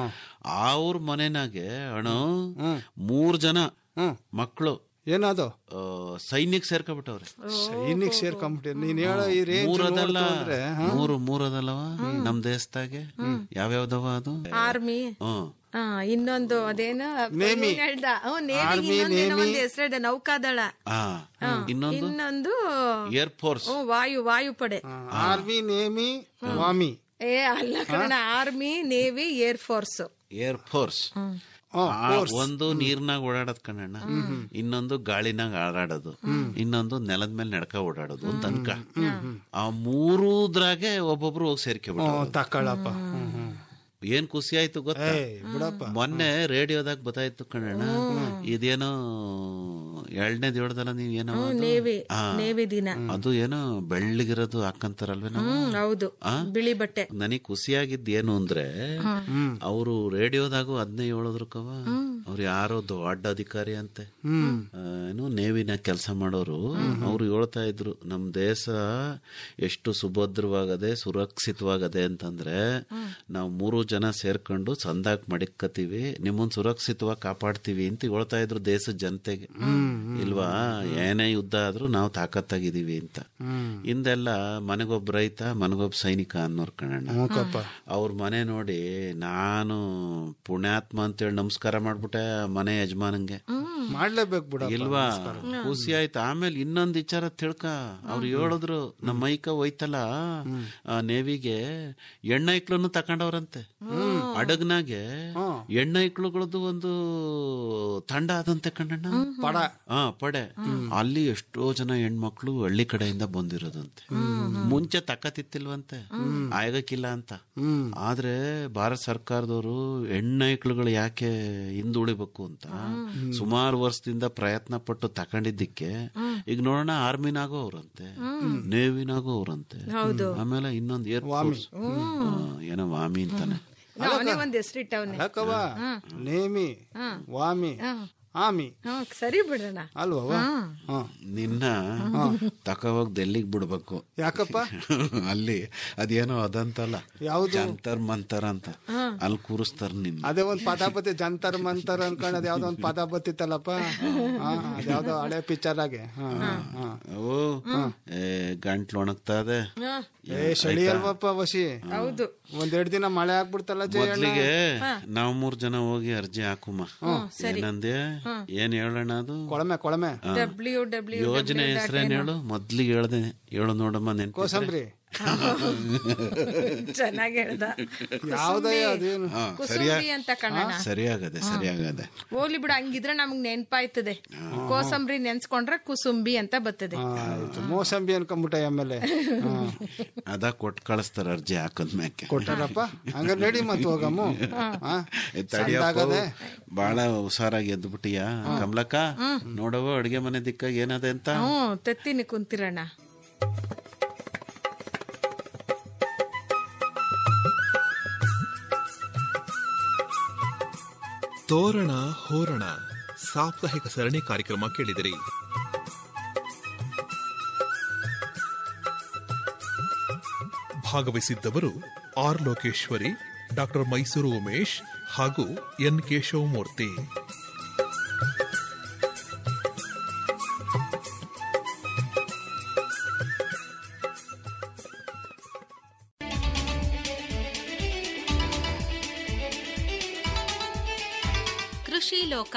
ಅವ್ರ ಮನೆನಾಗೆ ಅಣ್ಣ ಮೂರ್ ಜನ ಮಕ್ಕಳು ಏನದು ಸೈನ್ಯಕ್ ಸೇರ್ಕೊಬಿಟ್ಟವ್ರೆ ಸೈನಿಕ್ ಸೇರ್ಕೊಂಬಿಟ್ಟಿರ್ ನೀನ್ ಹೇಳೋ ಈ ರೇಂಜ್ ಮೂರದಲ್ಲ ಅಂದ್ರೆ ಮೂರು ಮೂರದಲ್ಲವ ನಮ್ ದೇಶದಾಗೆ ಯಾವ್ಯಾವ್ದವ ಅದು ಆರ್ಮಿ ಹ್ಮ್ ಆ, ಇನ್ನೊಂದು ಅದೇನು ನೇಮಿ. ಇವ್ನ್ ಹೇಳ್ದ ಹ್ಮ್, ನೇಮಿಗೆ ಆರ್ಮಿ, ಇನ್ನೊಂದೇನೋ ನೇಮಿ. ಒಂದು ಹೆಸರಿದೆ ನೌಕಾದಳ ಆ ಇನ್ನೊಂದು ಇನ್ನೊಂದು ಏರ್ ಫೋರ್ಸ್ ಹ್ಮ್, ವಾಯು ವಾಯುಪಡೆ ಆರ್ಮಿ ನೇಮಿ ವಾಮಿ ಏ ಅಲ್ಲ ಕಣ army navy air force air force ಹ್ಮ್, ಆ, ಒಂದು ನೀರ್ನಾಗ ಓಡಾಡೋದ್ ಕಣಣ್ಣ ಇನ್ನೊಂದು ಗಾಳಿನಾಗ ಹಾರಾಡೋದು ಇನ್ನೊಂದು ನೆಲದ ಮೇಲೆ ನಡ್ಕ ಓಡಾಡೋದು ಅಂತ ಅನ್ಕ ಆ ಮೂರುದ್ರಾಗೆ ಒಬ್ಬೊಬ್ರು ಹೋಗಿ ಸೇರ್ಕೆ ಹ್ಮ್, ತಕ್ಕಳಪ್ಪ ಹ್ಮ್, ಹ್ಮ್. ಏನ್ ಖುಷಿ ಆಯ್ತು ಗೊತ್ತಾ ಏಯ್, ಬಿಡಪ್ಪ ಮೊನ್ನೆ ರೇಡಿಯೋದಾಗ ಗೊತ್ತಾಯ್ತು ಕಣಣ್ಣ ಇದೇನೋ ಎರಡನೇ ದೇವಡದಲ್ಲ ನೀವ್ ಏನೋ ಅದು? ನೇವಿ ಆ, ನೇವಿ ದಿನ ಅದು ಏನೋ ಬೆಳ್ಳಗಿರೋದು ಹಾಕಂತಾರಲ್ವೇ ನಾವು ಹ್ಮ್ ಹೌದು ಆ? ಬಿಳಿ ಬಟ್ಟೆ ನನಗ್ ಖುಷಿಯಾಗಿದ್ದು ಏನು ಅಂದ್ರೆ ಅವರು ರೇಡಿಯೋದಾಗೂ ಅದನ್ನೇ ಹೇಳಿದ್ರು ಕವ ಅವ್ರು ಯಾರೋ ದೊಡ್ಡ ಅಧಿಕಾರಿ ಅಂತೆ ಆ, ಏನು ನೇವಿನ ಕೆಲಸ ಮಾಡೋರು ಅವ್ರು ಹೇಳ್ತಾ ಇದ್ರು ನಮ್ ದೇಶ ಎಷ್ಟು ಸುಭದ್ರವಾಗದೆ ಸುರಕ್ಷಿತವಾಗದೆ ಅಂತಂದ್ರೆ ನಾವು ಮೂರು ಜನ ಸೇರ್ಕೊಂಡು ಸಂದಾಗ್ ಮಡಿಕತ್ತೀವಿ ನಿಮ್ಮನ್ ಸುರಕ್ಷಿತವಾಗಿ ಕಾಪಾಡ್ತೀವಿ ಅಂತ ಹೇಳ್ತಾ ಇದ್ರು ದೇಶದ ಜನತೆಗೆ ಇಲ್ವಾ ಏನೇ ಯುದ್ಧ ಆದ್ರೂ ನಾವು ತಾಕತ್ತಾಗಿದೀವಿ ಅಂತ ಹಿಂದೆಲ್ಲ ಮನೆಗೊಬ್ಬ ರೈತ ಮನೆಗೊಬ್ಬ ಸೈನಿಕ ಅನ್ನೋರ್ ಕಣಣ್ಣ ಮೂಕಪ್ಪ ಅವ್ರ ಮನೆ ನೋಡಿ ನಾನು ಪುಣ್ಯಾತ್ಮ ಅಂತೇಳಿ ನಮಸ್ಕಾರ ಮಾಡ್ಬಿಟ್ಟೆ ಮನೆ ಯಜಮಾನಂಗೆ ಮಾಡ್ಲೇಬೇಕು ಬಿಡ ಇಲ್ವಾ ಖುಷಿ ಆಯ್ತು ಆಮೇಲೆ ಇನ್ನೊಂದ್ ವಿಚಾರ ತಿಳ್ಕ ಅವ್ರು ಹೇಳಿದ್ರು ನಮ್ಮ ಮೈಕ ಹೋಯ್ತಲ್ಲ ಆ ನೇವಿಗೆ ಎಣ್ಣೈಕ್ಳನ್ನು ತಕೊಂಡವ್ರಂತೆ ಹಡಗ್ನಾಗೆ ಎಣ್ಣೈಕ್ಳುಗಳದ್ದು ಒಂದು ತಂಡ ಆದಂತೆ ಕಣ್ಣಣ್ಣ ಪಡ ಹಾ ಪಡೆ ಅಲ್ಲಿ ಎಷ್ಟೋ ಜನ ಹೆಣ್ಮಕ್ಳು ಹಳ್ಳಿ ಕಡೆಯಿಂದ ಬಂದಿರೋದಂತೆ ಮುಂಚೆ ತಕ್ಕತಿತ್ತಿಲ್ವಂತೆ ಆಗಕ್ಕಿಲ್ಲ ಅಂತ ಆದ್ರೆ ಭಾರತ ಸರ್ಕಾರದವರು ಹೆಣ್ಣೈಕ್ಳುಗಳು ಯಾಕೆ ಹಿಂದುಳಿಬೇಕು ಅಂತ ಸುಮಾರು ವರ್ಷದಿಂದ ಪ್ರಯತ್ನ ಪಟ್ಟು ತಕೊಂಡಿದ್ದಕ್ಕೆ ಈಗ ನೋಡೋಣ ಆರ್ಮಿನಾಗೂ ಅವ್ರಂತೆ ನೇವಿನಾಗೂ ಅವ್ರಂತೆ ಆಮೇಲೆ ಇನ್ನೊಂದು ಏರ್ ಫೋರ್ಸ್ ಏನೋ ವಾಮಿ ಅಂತಾನೆ ಅವನೇ ಒಂದ್ ಹೆಸರಿಟ್ಟವನೆ ಯಾಕವ ನೇಮಿ ವಾಮಿ ಆಮಿ ಹ್ಮ್ ಸರಿ ಬಿಡೋಣ ಅಲ್ವವ ಹ ನಿನ್ನ ತಕೋಗ್ ಡೆಲ್ಲಿಗ್ ಬಿಡ್ಬೇಕು ಯಾಕಪ್ಪ ಅಲ್ಲಿ ಅದೇನೋ ಅದಂತಲ್ಲ ಯಾವ್ದು? ಜಂತರ್ ಮಂತರ್ ಅಂತ ಅಲ್ಲಿ ಕೂರಿಸ್ತಾರ ನಿನ್ನ ಅದೇ ಒಂದ್ ಪದ ಬತ್ತಿ ಜಂತರ್ ಮಂತರ್ ಅನ್ಕೊಂಡ್ ಅದ್ ಯಾವ್ದೋ ಒಂದ್ ಪದ ಬತ್ತಿತ್ತಲ್ಲಪ್ಪ ಹಾ, ಅದ್ಯಾವ್ದೋ ಹಳೆ ಪಿಕ್ಚರ್ ಆಗೆ ಹಾ, ಹಾ. ಓ ಏ ಗಂಟ್ಲು ಒಣಗ್ತಾ ಇದೆ ಏ ಚಳಿ ಅಲ್ವಪ್ಪ ವಸಿ ಹೌದು ಒಂದೆರಡ್ ದಿನ ಮಳೆ ಆಗ್ಬಿಡ್ತಲ್ಲ ಜಯಣ್ಣ ಮೊದ್ಲಿಗೆ ನಾವ್ ಮೂರ್ ಜನ ಹೋಗಿ ಅರ್ಜಿ ಹಾಕುಮ ಏನಂದೆ ಏನ್ ಹೇಳೋಣ ಅದು ಕೊಳಮೆ ಕೊಳಮೆ ಡಬ್ಲ್ಯೂ ಡಬ್ಲ್ಯೂ ಯೋಜನೆ ಹೆಸರೇನ್ ಹೇಳು ಮೊದ್ಲಿಗೆ ಹೇಳ್ದೆ ಹೇಳು ನೋಡಮ್ಮ ನೆನ್ಪು ಕೋಸಂಬ್ರಿ ಚೆನ್ನಾಗಿ ಹೇಳ್ದ ಯಾವ್ದೇ ಅದೇನು ಕುಸುಂಬಿ ಅಂತ ಕಣ್ಣಣ್ಣ ಸರಿಯಾಗದೆ ಸರಿಯಾಗದೆ ಹೋಗ್ಲಿ ಬಿಡು ಹಂಗಿದ್ರೆ ನಮಗ್ ನೆನ್ಪಾಯ್ತದೆ ಕೋಸಂಬರಿ ನೆನ್ಸ್ಕೊಂಡ್ರೆ ಕುಸುಂಬಿ ಅಂತ ಬರ್ತದೆ ಆಯ್ತು ಮೋಸಂಬಿ ಅನ್ಕೊಂಬಿಟ್ಟ ಆಮೇಲೆ ಹಾ. ಅದ ಕೊಟ್ ಕಳಿಸ್ತಾರ ಅರ್ಜಿ ಹಾಕದ್ಮ್ಯಾಕೆ ಕೊಟ್ಟಾರಪ್ಪ ಹಂಗ ನಡಿ ಮತ್ ಹೋಗಮ್ಮು ಹಾ? ಏ, ತಡಿಯಪ್ಪ ಸಂದಾಗದೆ. ಬಾಳ ಹುಷಾರಾಗಿ ಎದ್ದು ಬಿಟ್ಟಿಯಾ ಕಮಲಕ್ಕ ನೋಡವ ಅಡ್ಗೆ ಮನೆ ದಿಕ್ಕಾಗ ಏನದೆ ಅಂತ ಹ್ಮ್ ತತ್ತೀನಿ ಕುಂತಿರಣ್ಣ ತೋರಣ ಹೋರಣ ಸಾಪ್ತಾಹಿಕ ಸರಣಿ ಕಾರ್ಯಕ್ರಮ ಕೇಳಿದಿರಿ ಭಾಗವಹಿಸಿದ್ದವರು ಆರ್ ಲೋಕೇಶ್ವರಿ ಡಾಕ್ಟರ್ ಮೈಸೂರು ಉಮೇಶ್ ಹಾಗೂ ಎನ್ ಕೇಶವಮೂರ್ತಿ ಕೃಷಿ ಲೋಕ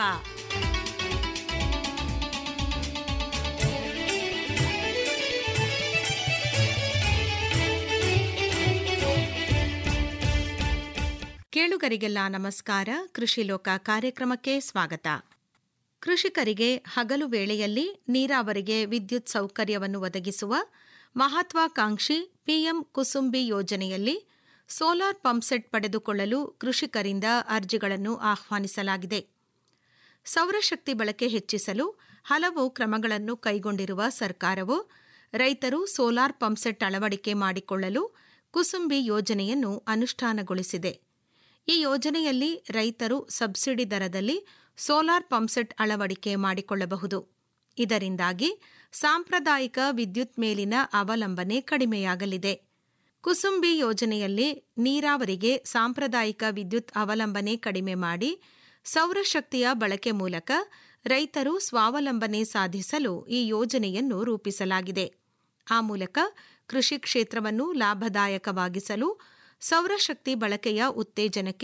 ಕೇಳುಗರಿಗೆಲ್ಲ ನಮಸ್ಕಾರ ಕೃಷಿ ಲೋಕ ಕಾರ್ಯಕ್ರಮಕ್ಕೆ ಸ್ವಾಗತ ಕೃಷಿಕರಿಗೆ ಹಗಲು ವೇಳೆಯಲ್ಲಿ ನೀರಾವರಿಗೆ ವಿದ್ಯುತ್ ಸೌಕರ್ಯವನ್ನು ಒದಗಿಸುವ ಮಹತ್ವಾಕಾಂಕ್ಷಿ ಪಿಎಂ ಕುಸುಂಬಿ ಯೋಜನೆಯಲ್ಲಿ ಸೋಲಾರ್ ಪಂಪ್ಸೆಟ್ ಪಡೆದುಕೊಳ್ಳಲು ಕೃಷಿಕರಿಂದ ಅರ್ಜಿಗಳನ್ನು ಆಹ್ವಾನಿಸಲಾಗಿದೆ ಸೌರಶಕ್ತಿ ಬಳಕೆ ಹೆಚ್ಚಿಸಲು ಹಲವು ಕ್ರಮಗಳನ್ನು ಕೈಗೊಂಡಿರುವ ಸರ್ಕಾರವು ರೈತರು ಸೋಲಾರ್ ಪಂಪ್ಸೆಟ್ ಅಳವಡಿಕೆ ಮಾಡಿಕೊಳ್ಳಲು ಕುಸುಂಬಿ ಯೋಜನೆಯನ್ನು ಅನುಷ್ಠಾನಗೊಳಿಸಿದೆ ಈ ಯೋಜನೆಯಲ್ಲಿ ರೈತರು ಸಬ್ಸಿಡಿ ದರದಲ್ಲಿ ಸೋಲಾರ್ ಪಂಪ್ಸೆಟ್ ಅಳವಡಿಕೆ ಮಾಡಿಕೊಳ್ಳಬಹುದು ಇದರಿಂದಾಗಿ ಸಾಂಪ್ರದಾಯಿಕ ವಿದ್ಯುತ್ ಮೇಲಿನ ಅವಲಂಬನೆ ಕಡಿಮೆಯಾಗಲಿದೆ ಕುಸುಂಬಿ ಯೋಜನೆಯಲ್ಲಿ ನೀರಾವರಿಗೆ ಸಾಂಪ್ರದಾಯಿಕ ವಿದ್ಯುತ್ ಅವಲಂಬನೆ ಕಡಿಮೆ ಮಾಡಿ ಸೌರಶಕ್ತಿಯ ಬಳಕೆ ಮೂಲಕ ರೈತರು ಸ್ವಾವಲಂಬನೆ ಸಾಧಿಸಲು ಈ ಯೋಜನೆಯನ್ನು ರೂಪಿಸಲಾಗಿದೆ ಆ ಮೂಲಕ ಕೃಷಿ ಕ್ಷೇತ್ರವನ್ನು ಲಾಭದಾಯಕವಾಗಿಸಲು ಸೌರಶಕ್ತಿ ಬಳಕೆಯ ಉತ್ತೇಜನಕ್ಕೆ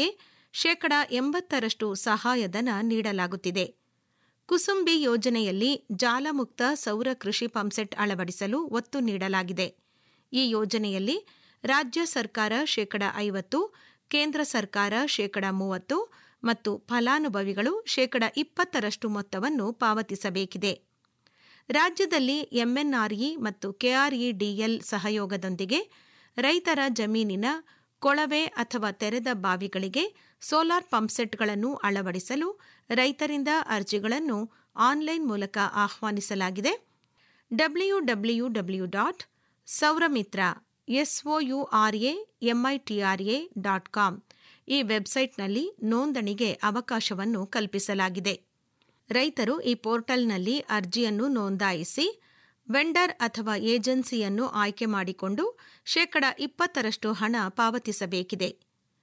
ಶೇಕಡ ಎಂಬತ್ತರಷ್ಟು ಸಹಾಯಧನ ನೀಡಲಾಗುತ್ತಿದೆ ಕುಸುಂಬಿ ಯೋಜನೆಯಲ್ಲಿ ಜಾಲಮುಕ್ತ ಸೌರ ಕೃಷಿ ಪಂಪ್ಸೆಟ್ ಅಳವಡಿಸಲು ಒತ್ತು ನೀಡಲಾಗಿದೆ ಈ ಯೋಜನೆಯಲ್ಲಿ ರಾಜ್ಯ ಸರ್ಕಾರ ಶೇಕಡ ಐವತ್ತು ಕೇಂದ್ರ ಸರ್ಕಾರ ಶೇಕಡ ಮೂವತ್ತು ಮತ್ತು ಫಲಾನುಭವಿಗಳು ಶೇಕಡ ಇಪ್ಪತ್ತರಷ್ಟು ಮೊತ್ತವನ್ನು ಪಾವತಿಸಬೇಕಿದೆ ರಾಜ್ಯದಲ್ಲಿ ಎಂಎನ್ಆರ್ಇ ಮತ್ತು ಕೆಆರ್ಇಡಿಎಲ್ ಸಹಯೋಗದೊಂದಿಗೆ ರೈತರ ಜಮೀನಿನ ಕೊಳವೆ ಅಥವಾ ತೆರೆದ ಬಾವಿಗಳಿಗೆ ಸೋಲಾರ್ ಪಂಪ್ಸೆಟ್ಗಳನ್ನು ಅಳವಡಿಸಲು ರೈತರಿಂದ ಅರ್ಜಿಗಳನ್ನು ಆನ್ಲೈನ್ ಮೂಲಕ ಆಹ್ವಾನಿಸಲಾಗಿದೆ W W W dot Souramitra S O U R A M I T R A dot com ಈ ವೆಬ್ಸೈಟ್ನಲ್ಲಿ ನೋಂದಣಿಗೆ ಅವಕಾಶವನ್ನು ಕಲ್ಪಿಸಲಾಗಿದೆ ರೈತರು ಈ ಪೋರ್ಟಲ್ನಲ್ಲಿ ಅರ್ಜಿಯನ್ನು ನೋಂದಾಯಿಸಿ ವೆಂಡರ್ ಅಥವಾ ಏಜೆನ್ಸಿಯನ್ನು ಆಯ್ಕೆ ಮಾಡಿಕೊಂಡು ಶೇಕಡ ಇಪ್ಪತ್ತರಷ್ಟು ಹಣ ಪಾವತಿಸಬೇಕಿದೆ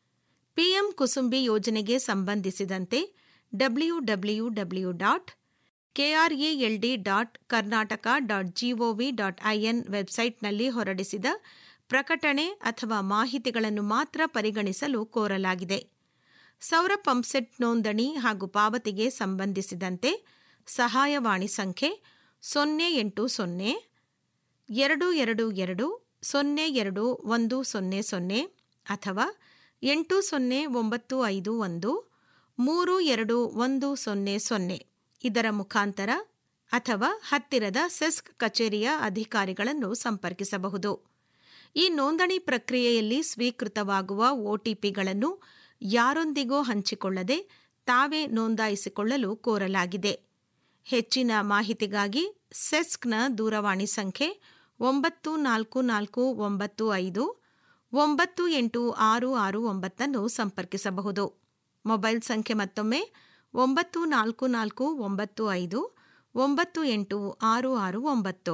ಪಿಎಂ ಕುಸುಂಬಿ ಯೋಜನೆಗೆ ಸಂಬಂಧಿಸಿದಂತೆ W W W dot K R A L D dot Karnataka dot G O V dot I N ವೆಬ್ಸೈಟ್ನಲ್ಲಿ ಹೊರಡಿಸಿದ ಪ್ರಕಟಣೆ ಅಥವಾ ಮಾಹಿತಿಗಳನ್ನು ಮಾತ್ರ ಪರಿಗಣಿಸಲು ಕೋರಲಾಗಿದೆ ಸೌರ ಪಂಪ್ಸೆಟ್ ನೋಂದಣಿ ಹಾಗೂ ಪಾವತಿಗೆ ಸಂಬಂಧಿಸಿದಂತೆ ಸಹಾಯವಾಣಿ ಸಂಖ್ಯೆ ಸೊನ್ನೆ ಎಂಟು ಸೊನ್ನೆ ಎರಡು ಎರಡು ಎರಡು ಸೊನ್ನೆ ಎರಡು ಒಂದು ಸೊನ್ನೆ ಸೊನ್ನೆ ಅಥವಾ ಎಂಟು ಸೊನ್ನೆ ಒಂಬತ್ತು ಐದು ಒಂದು ಮೂರು ಎರಡು ಒಂದು ಸೊನ್ನೆ ಸೊನ್ನೆ ಇದರ ಮುಖಾಂತರ ಅಥವಾ ಹತ್ತಿರದ ಸೆಸ್ಕ್ ಕಚೇರಿಯ ಅಧಿಕಾರಿಗಳನ್ನು ಸಂಪರ್ಕಿಸಬಹುದು ಈ ನೋಂದಣಿ ಪ್ರಕ್ರಿಯೆಯಲ್ಲಿ ಸ್ವೀಕೃತವಾಗುವ ಒಟಿಪಿಗಳನ್ನು ಯಾರೊಂದಿಗೂ ಹಂಚಿಕೊಳ್ಳದೆ ತಾವೇ ನೋಂದಾಯಿಸಿಕೊಳ್ಳಲು ಕೋರಲಾಗಿದೆ ಹೆಚ್ಚಿನ ಮಾಹಿತಿಗಾಗಿ ಸೆಸ್ಕ್ನ ದೂರವಾಣಿ ಸಂಖ್ಯೆ ಒಂಬತ್ತು ನಾಲ್ಕು ನಾಲ್ಕು ಒಂಬತ್ತು ಐದು ಒಂಬತ್ತು ಎಂಟು ಆರು ಆರು ಒಂಬತ್ತನ್ನು ಸಂಪರ್ಕಿಸಬಹುದು ಮೊಬೈಲ್ ಸಂಖ್ಯೆ ಮತ್ತೊಮ್ಮೆ ಒಂಬತ್ತು ನಾಲ್ಕು ನಾಲ್ಕು ಒಂಬತ್ತು ಐದು ಒಂಬತ್ತು ಎಂಟು ಆರು ಆರು ಒಂಬತ್ತು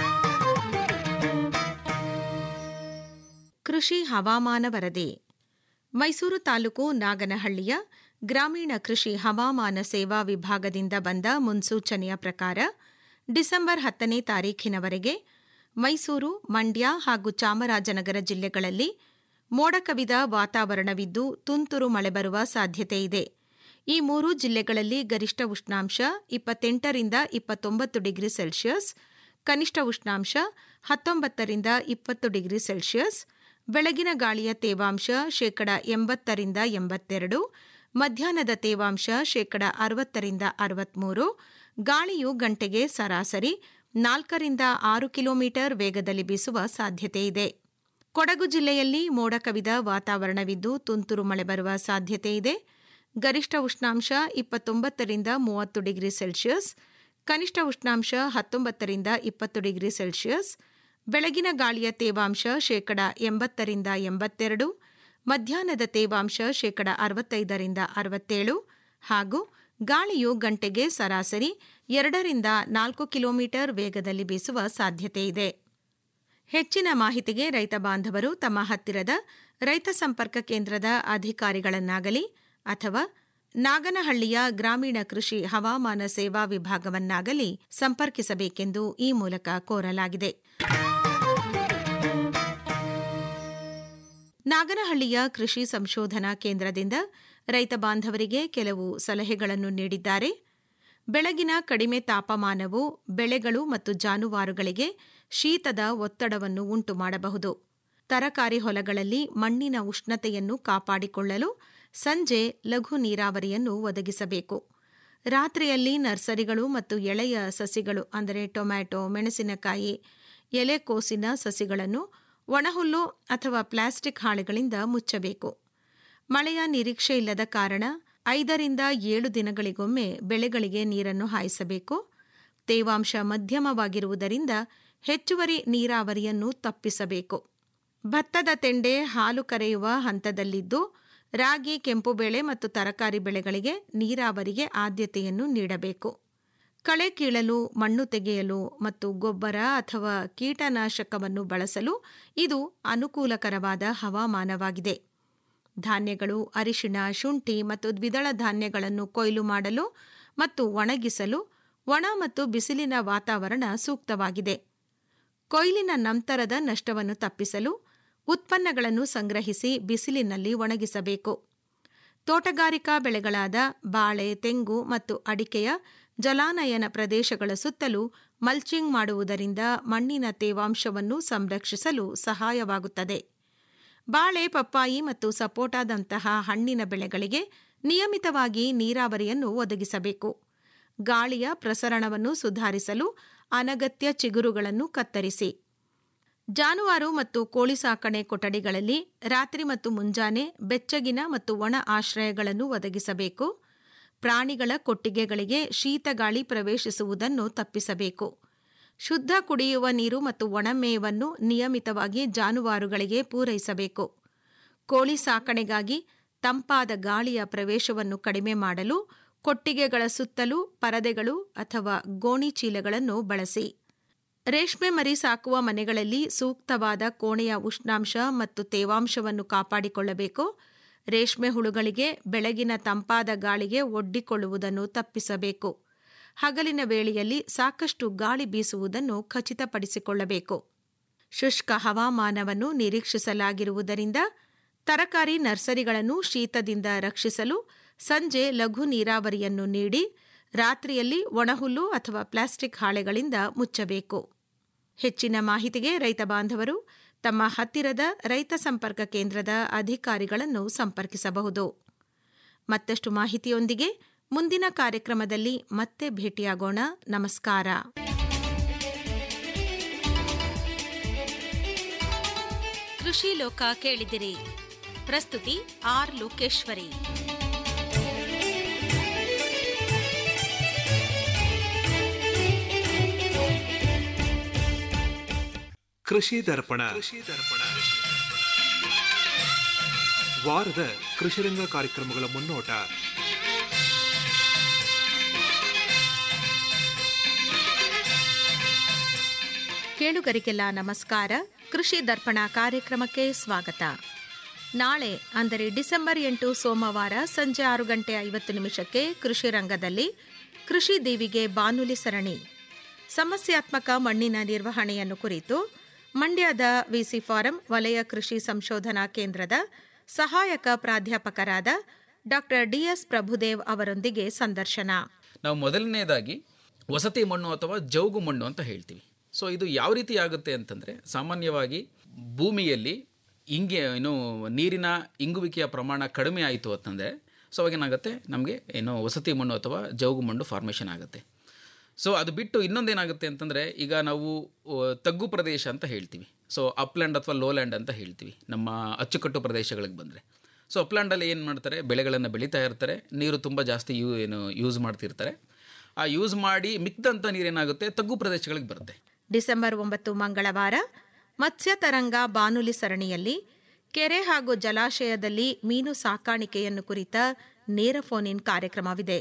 ಕೃಷಿ ಹವಾಮಾನ ವರದಿ ಮೈಸೂರು ತಾಲೂಕು ನಾಗನಹಳ್ಳಿಯ ಗ್ರಾಮೀಣ ಕೃಷಿ ಹವಾಮಾನ ಸೇವಾ ವಿಭಾಗದಿಂದ ಬಂದ ಮುನ್ಸೂಚನೆಯ ಪ್ರಕಾರ ಡಿಸೆಂಬರ್ ಹತ್ತನೇ ತಾರೀಖಿನವರೆಗೆ ಮೈಸೂರು ಮಂಡ್ಯ ಹಾಗೂ ಚಾಮರಾಜನಗರ ಜಿಲ್ಲೆಗಳಲ್ಲಿ ಮೋಡ ಕವಿದ ವಾತಾವರಣವಿದ್ದು ತುಂತುರು ಮಳೆ ಬರುವ ಸಾಧ್ಯತೆ ಇದೆ ಈ ಮೂರೂ ಜಿಲ್ಲೆಗಳಲ್ಲಿ ಗರಿಷ್ಠ ಉಷ್ಣಾಂಶ ಇಪ್ಪತ್ತೆಂಟರಿಂದ ಇಪ್ಪತ್ತೊಂಬತ್ತು ಡಿಗ್ರಿ ಸೆಲ್ಸಿಯಸ್ ಕನಿಷ್ಠ ಉಷ್ಣಾಂಶ ಹತ್ತೊಂಬತ್ತರಿಂದ ಇಪ್ಪತ್ತು ಡಿಗ್ರಿ ಸೆಲ್ಸಿಯಸ್ ಬೆಳಗಿನ ಗಾಳಿಯ ತೇವಾಂಶ ಶೇಕಡ ಎಂಬತ್ತರಿಂದ ಎಂಬತ್ತೆರಡು ಮಧ್ಯಾಹ್ನದ ತೇವಾಂಶ ಶೇಕಡ ಅರವತ್ತರಿಂದ ಅರವತ್ಮೂರು ಗಾಳಿಯು ಗಂಟೆಗೆ ಸರಾಸರಿ ನಾಲ್ಕರಿಂದ ಆರು ಕಿಲೋಮೀಟರ್ ವೇಗದಲ್ಲಿ ಬೀಸುವ ಸಾಧ್ಯತೆಯಿದೆ ಕೊಡಗು ಜಿಲ್ಲೆಯಲ್ಲಿ ಮೋಡ ಕವಿದ ವಾತಾವರಣವಿದ್ದು ತುಂತುರು ಮಳೆ ಬರುವ ಸಾಧ್ಯತೆಯಿದೆ ಗರಿಷ್ಠ ಉಷ್ಣಾಂಶ ಇಪ್ಪತ್ತೊಂಬತ್ತರಿಂದ ಮೂವತ್ತು ಡಿಗ್ರಿ ಸೆಲ್ಸಿಯಸ್ ಕನಿಷ್ಠ ಉಷ್ಣಾಂಶ ಹತ್ತೊಂಬತ್ತರಿಂದ ಇಪ್ಪತ್ತು ಡಿಗ್ರಿ ಸೆಲ್ಸಿಯಸ್ ಬೆಳಗಿನ ಗಾಳಿಯ ತೇವಾಂಶ ಶೇಕಡ ಎಂಬತ್ತರಿಂದ ಎಂಬತ್ತೆರಡು ಮಧ್ಯಾಹ್ನದ ತೇವಾಂಶ ಶೇಕಡ ಅರವತ್ತೈದರಿಂದ ಅರವತ್ತೇಳು ಹಾಗೂ ಗಾಳಿಯು ಗಂಟೆಗೆ ಸರಾಸರಿ ಎರಡರಿಂದ ನಾಲ್ಕು ಕಿಲೋಮೀಟರ್ ವೇಗದಲ್ಲಿ ಬೀಸುವ ಸಾಧ್ಯತೆಯಿದೆ ಹೆಚ್ಚಿನ ಮಾಹಿತಿಗೆ ರೈತ ಬಾಂಧವರು ತಮ್ಮ ಹತ್ತಿರದ ರೈತ ಸಂಪರ್ಕ ಕೇಂದ್ರದ ಅಧಿಕಾರಿಗಳನ್ನಾಗಲಿ ಅಥವಾ ನಾಗನಹಳ್ಳಿಯ ಗ್ರಾಮೀಣ ಕೃಷಿ ಹವಾಮಾನ ಸೇವಾ ವಿಭಾಗವನ್ನಾಗಲಿ ಸಂಪರ್ಕಿಸಬೇಕೆಂದು ಈ ಮೂಲಕ ಕೋರಲಾಗಿದೆ ನಾಗನಹಳ್ಳಿಯ ಕೃಷಿ ಸಂಶೋಧನಾ ಕೇಂದ್ರದಿಂದ ರೈತ ಬಾಂಧವರಿಗೆ ಕೆಲವು ಸಲಹೆಗಳನ್ನು ನೀಡಿದ್ದಾರೆ ಬೆಳಗಿನ ಕಡಿಮೆ ತಾಪಮಾನವು ಬೆಳೆಗಳು ಮತ್ತು ಜಾನುವಾರುಗಳಿಗೆ ಶೀತದ ಒತ್ತಡವನ್ನು ಉಂಟು ಮಾಡಬಹುದು ತರಕಾರಿ ಹೊಲಗಳಲ್ಲಿ ಮಣ್ಣಿನ ಉಷ್ಣತೆಯನ್ನು ಕಾಪಾಡಿಕೊಳ್ಳಲು ಸಂಜೆ ಲಘು ನೀರಾವರಿಯನ್ನು ಒದಗಿಸಬೇಕು ರಾತ್ರಿಯಲ್ಲಿ ನರ್ಸರಿಗಳು ಮತ್ತು ಎಳೆಯ ಸಸಿಗಳು ಅಂದರೆ ಟೊಮ್ಯಾಟೊ ಮೆಣಸಿನಕಾಯಿ ಎಲೆಕೋಸಿನ ಸಸಿಗಳನ್ನು ಒಣಹುಲ್ಲು ಅಥವಾ ಪ್ಲಾಸ್ಟಿಕ್ ಹಾಳೆಗಳಿಂದ ಮುಚ್ಚಬೇಕು ಮಳೆಯ ನಿರೀಕ್ಷೆ ಇಲ್ಲದ ಕಾರಣ ಐದರಿಂದ ಏಳು ದಿನಗಳಿಗೊಮ್ಮೆ ಬೆಳೆಗಳಿಗೆ ನೀರನ್ನು ಹಾಯಿಸಬೇಕು ತೇವಾಂಶ ಮಧ್ಯಮವಾಗಿರುವುದರಿಂದ ಹೆಚ್ಚುವರಿ ನೀರಾವರಿಯನ್ನು ತಪ್ಪಿಸಬೇಕು ಭತ್ತದ ತೆಂಡೆ ಹಾಲು ಕರೆಯುವ ಹಂತದಲ್ಲಿದ್ದು ರಾಗಿ ಕೆಂಪು ಬೆಳೆ ಮತ್ತು ತರಕಾರಿ ಬೆಳೆಗಳಿಗೆ ನೀರಾವರಿಗೆ ಆದ್ಯತೆಯನ್ನು ನೀಡಬೇಕು ಕಳೆ ಕೀಳಲು ಮಣ್ಣು ತೆಗೆಯಲು ಮತ್ತು ಗೊಬ್ಬರ ಅಥವಾ ಕೀಟನಾಶಕವನ್ನು ಬಳಸಲು ಇದು ಅನುಕೂಲಕರವಾದ ಹವಾಮಾನವಾಗಿದೆ ಧಾನ್ಯಗಳು ಅರಿಶಿಣ ಶುಂಠಿ ಮತ್ತು ದ್ವಿದಳ ಧಾನ್ಯಗಳನ್ನು ಕೊಯ್ಲು ಮಾಡಲು ಮತ್ತು ಒಣಗಿಸಲು ಒಣ ಮತ್ತು ಬಿಸಿಲಿನ ವಾತಾವರಣ ಸೂಕ್ತವಾಗಿದೆ ಕೊಯ್ಲಿನ ನಂತರದ ನಷ್ಟವನ್ನು ತಪ್ಪಿಸಲು ಉತ್ಪನ್ನಗಳನ್ನು ಸಂಗ್ರಹಿಸಿ ಬಿಸಿಲಿನಲ್ಲಿ ಒಣಗಿಸಬೇಕು ತೋಟಗಾರಿಕಾ ಬೆಳೆಗಳಾದ ಬಾಳೆ ತೆಂಗು ಮತ್ತು ಅಡಿಕೆಯ ಜಲಾನಯನ ಪ್ರದೇಶಗಳ ಸುತ್ತಲೂ ಮಲ್ಚಿಂಗ್ ಮಾಡುವುದರಿಂದ ಮಣ್ಣಿನ ತೇವಾಂಶವನ್ನು ಸಂರಕ್ಷಿಸಲು ಸಹಾಯವಾಗುತ್ತದೆ ಬಾಳೆ ಪಪ್ಪಾಯಿ ಮತ್ತು ಸಪೋಟಾದಂತಹ ಹಣ್ಣಿನ ಬೆಳೆಗಳಿಗೆ ನಿಯಮಿತವಾಗಿ ನೀರಾವರಿಯನ್ನು ಒದಗಿಸಬೇಕು ಗಾಳಿಯ ಪ್ರಸರಣವನ್ನು ಸುಧಾರಿಸಲು ಅನಗತ್ಯ ಚಿಗುರುಗಳನ್ನು ಕತ್ತರಿಸಿ ಜಾನುವಾರು ಮತ್ತು ಕೋಳಿ ಸಾಕಣೆ ಕೊಠಡಿಗಳಲ್ಲಿ ರಾತ್ರಿ ಮತ್ತು ಮುಂಜಾನೆ ಬೆಚ್ಚಗಿನ ಮತ್ತು ಒಣ ಆಶ್ರಯಗಳನ್ನು ಒದಗಿಸಬೇಕು ಪ್ರಾಣಿಗಳ ಕೊಟ್ಟಿಗೆಗಳಿಗೆ ಶೀತಗಾಳಿ ಪ್ರವೇಶಿಸುವುದನ್ನು ತಪ್ಪಿಸಬೇಕು ಶುದ್ಧ ಕುಡಿಯುವ ನೀರು ಮತ್ತು ಒಣಮೇವನ್ನು ನಿಯಮಿತವಾಗಿ ಜಾನುವಾರುಗಳಿಗೆ ಪೂರೈಸಬೇಕು ಕೋಳಿ ಸಾಕಣೆಗಾಗಿ ತಂಪಾದ ಗಾಳಿಯ ಪ್ರವೇಶವನ್ನು ಕಡಿಮೆ ಮಾಡಲು ಕೊಟ್ಟಿಗೆಗಳ ಸುತ್ತಲೂ ಪರದೆಗಳು ಅಥವಾ ಗೋಣಿ ಚೀಲಗಳನ್ನು ಬಳಸಿ ರೇಷ್ಮೆ ಮರಿ ಸಾಕುವ ಮನೆಗಳಲ್ಲಿ ಸೂಕ್ತವಾದ ಕೋಣೆಯ ಉಷ್ಣಾಂಶ ಮತ್ತು ತೇವಾಂಶವನ್ನು ಕಾಪಾಡಿಕೊಳ್ಳಬೇಕು ರೇಷ್ಮೆ ಹುಳುಗಳಿಗೆ ಬೆಳಗಿನ ತಂಪಾದ ಗಾಳಿಗೆ ಒಡ್ಡಿಕೊಳ್ಳುವುದನ್ನು ತಪ್ಪಿಸಬೇಕು ಹಗಲಿನ ವೇಳೆಯಲ್ಲಿ ಸಾಕಷ್ಟು ಗಾಳಿ ಬೀಸುವುದನ್ನು ಖಚಿತಪಡಿಸಿಕೊಳ್ಳಬೇಕು ಶುಷ್ಕ ಹವಾಮಾನವನ್ನು ನಿರೀಕ್ಷಿಸಲಾಗಿರುವುದರಿಂದ ತರಕಾರಿ ನರ್ಸರಿಗಳನ್ನು ಶೀತದಿಂದ ರಕ್ಷಿಸಲು ಸಂಜೆ ಲಘು ನೀರಾವರಿಯನ್ನು ನೀಡಿ ರಾತ್ರಿಯಲ್ಲಿ ಒಣಹುಲ್ಲು ಅಥವಾ ಪ್ಲಾಸ್ಟಿಕ್ ಹಾಳೆಗಳಿಂದ ಮುಚ್ಚಬೇಕು ಹೆಚ್ಚಿನ ಮಾಹಿತಿಗೆ ರೈತ ಬಾಂಧವರು ತಮ್ಮ ಹತ್ತಿರದ ರೈತ ಸಂಪರ್ಕ ಕೇಂದ್ರದ ಅಧಿಕಾರಿಗಳನ್ನು ಸಂಪರ್ಕಿಸಬಹುದು ಮತ್ತಷ್ಟು ಮಾಹಿತಿಯೊಂದಿಗೆ ಮುಂದಿನ ಕಾರ್ಯಕ್ರಮದಲ್ಲಿ ಮತ್ತೆ ಭೇಟಿಯಾಗೋಣ ನಮಸ್ಕಾರ ಕೃಷಿ ಲೋಕ ಕೇಳಿದಿರಿ ಪ್ರಸ್ತುತಿ ಆರ್ ಲೋಕೇಶ್ವರಿ ಕೃಷಿ ದರ್ಪಣ ಕೃಷಿ ದರ್ಪಣ ವಾರದ ಕೃಷಿರಂಗ ಕಾರ್ಯಕ್ರಮಗಳ ಮುನ್ನೋಟ ಕೇಳುಗರಿಗೆಲ್ಲ ನಮಸ್ಕಾರ ಕೃಷಿ ದರ್ಪಣ ಕಾರ್ಯಕ್ರಮಕ್ಕೆ ಸ್ವಾಗತ ನಾಳೆ ಅಂದರೆ ಡಿಸೆಂಬರ್ ಎಂಟು ಸೋಮವಾರ ಸಂಜೆ ಆರು ಗಂಟೆ ಐವತ್ತು ನಿಮಿಷಕ್ಕೆ ಕೃಷಿ ರಂಗದಲ್ಲಿ ಕೃಷಿ ದೇವಿಗೆ ಬಾನುಲಿ ಸರಣಿ ಸಮಸ್ಯಾತ್ಮಕ ಮಣ್ಣಿನ ನಿರ್ವಹಣೆಯನ್ನು ಕುರಿತು ಮಂಡ್ಯದ ವಿಸಿ ಫಾರಂ ವಲಯ ಕೃಷಿ ಸಂಶೋಧನಾ ಕೇಂದ್ರದ ಸಹಾಯಕ ಪ್ರಾಧ್ಯಾಪಕರಾದ ಡಾಕ್ಟರ್ ಡಿಎಸ್ ಪ್ರಭುದೇವ್ ಅವರೊಂದಿಗೆ ಸಂದರ್ಶನ ನಾವು ಮೊದಲನೇದಾಗಿ ವಸತಿ ಮಣ್ಣು ಅಥವಾ ಜೌಗು ಮಣ್ಣು ಅಂತ ಹೇಳ್ತೀವಿ ಸೊ ಇದು ಯಾವ ರೀತಿ ಆಗುತ್ತೆ ಅಂತಂದರೆ ಸಾಮಾನ್ಯವಾಗಿ ಭೂಮಿಯಲ್ಲಿ ಇಂಗೆ ಏನು ನೀರಿನ ಇಂಗುವಿಕೆಯ ಪ್ರಮಾಣ ಕಡಿಮೆ ಆಯಿತು ಅಂತಂದರೆ ಸೊ ಅವಾಗೇನಾಗುತ್ತೆ ನಮಗೆ ಏನು ವಸತಿ ಮಣ್ಣು ಅಥವಾ ಜೌಗು ಮಣ್ಣು ಫಾರ್ಮೇಷನ್ ಆಗುತ್ತೆ ಸೊ ಅದು ಬಿಟ್ಟು ಇನ್ನೊಂದೇನಾಗುತ್ತೆ ಅಂತಂದರೆ ಈಗ ನಾವು ಆ, ತಗ್ಗು ಪ್ರದೇಶ ಅಂತ ಹೇಳ್ತೀವಿ ಸೊ ಅಪ್ಲ್ಯಾಂಡ್ ಅಥವಾ ಲೋಲ್ಯಾಂಡ್ ಅಂತ ಹೇಳ್ತೀವಿ ನಮ್ಮ ಅಚ್ಚುಕಟ್ಟು ಪ್ರದೇಶಗಳಿಗೆ ಬಂದರೆ ಸೊ ಅಪ್ಲ್ಯಾಂಡಲ್ಲಿ ಏನು ಮಾಡ್ತಾರೆ ಬೆಳೆಗಳನ್ನು ಬೆಳೀತಾ ಇರ್ತಾರೆ ನೀರು ತುಂಬ ಜಾಸ್ತಿ ಯೂ ಏನು ಯೂಸ್ ಮಾಡ್ತಿರ್ತಾರೆ ಆ ಯೂಸ್ ಮಾಡಿ ಮಿಕ್ದಂಥ ನೀರೇನಾಗುತ್ತೆ ತಗ್ಗು ಪ್ರದೇಶಗಳಿಗೆ ಬರುತ್ತೆ ಡಿಸೆಂಬರ್ ಒಂಬತ್ತು ಮಂಗಳವಾರ ಮತ್ಸ್ಯ ತರಂಗ ಬಾನುಲಿ ಸರಣಿಯಲ್ಲಿ ಕೆರೆ ಹಾಗೂ ಜಲಾಶಯದಲ್ಲಿ ಮೀನು ಸಾಕಾಣಿಕೆಯನ್ನು ಕುರಿತ ನೇರ ಫೋನ್ ಇನ್ ಕಾರ್ಯಕ್ರಮವಿದೆ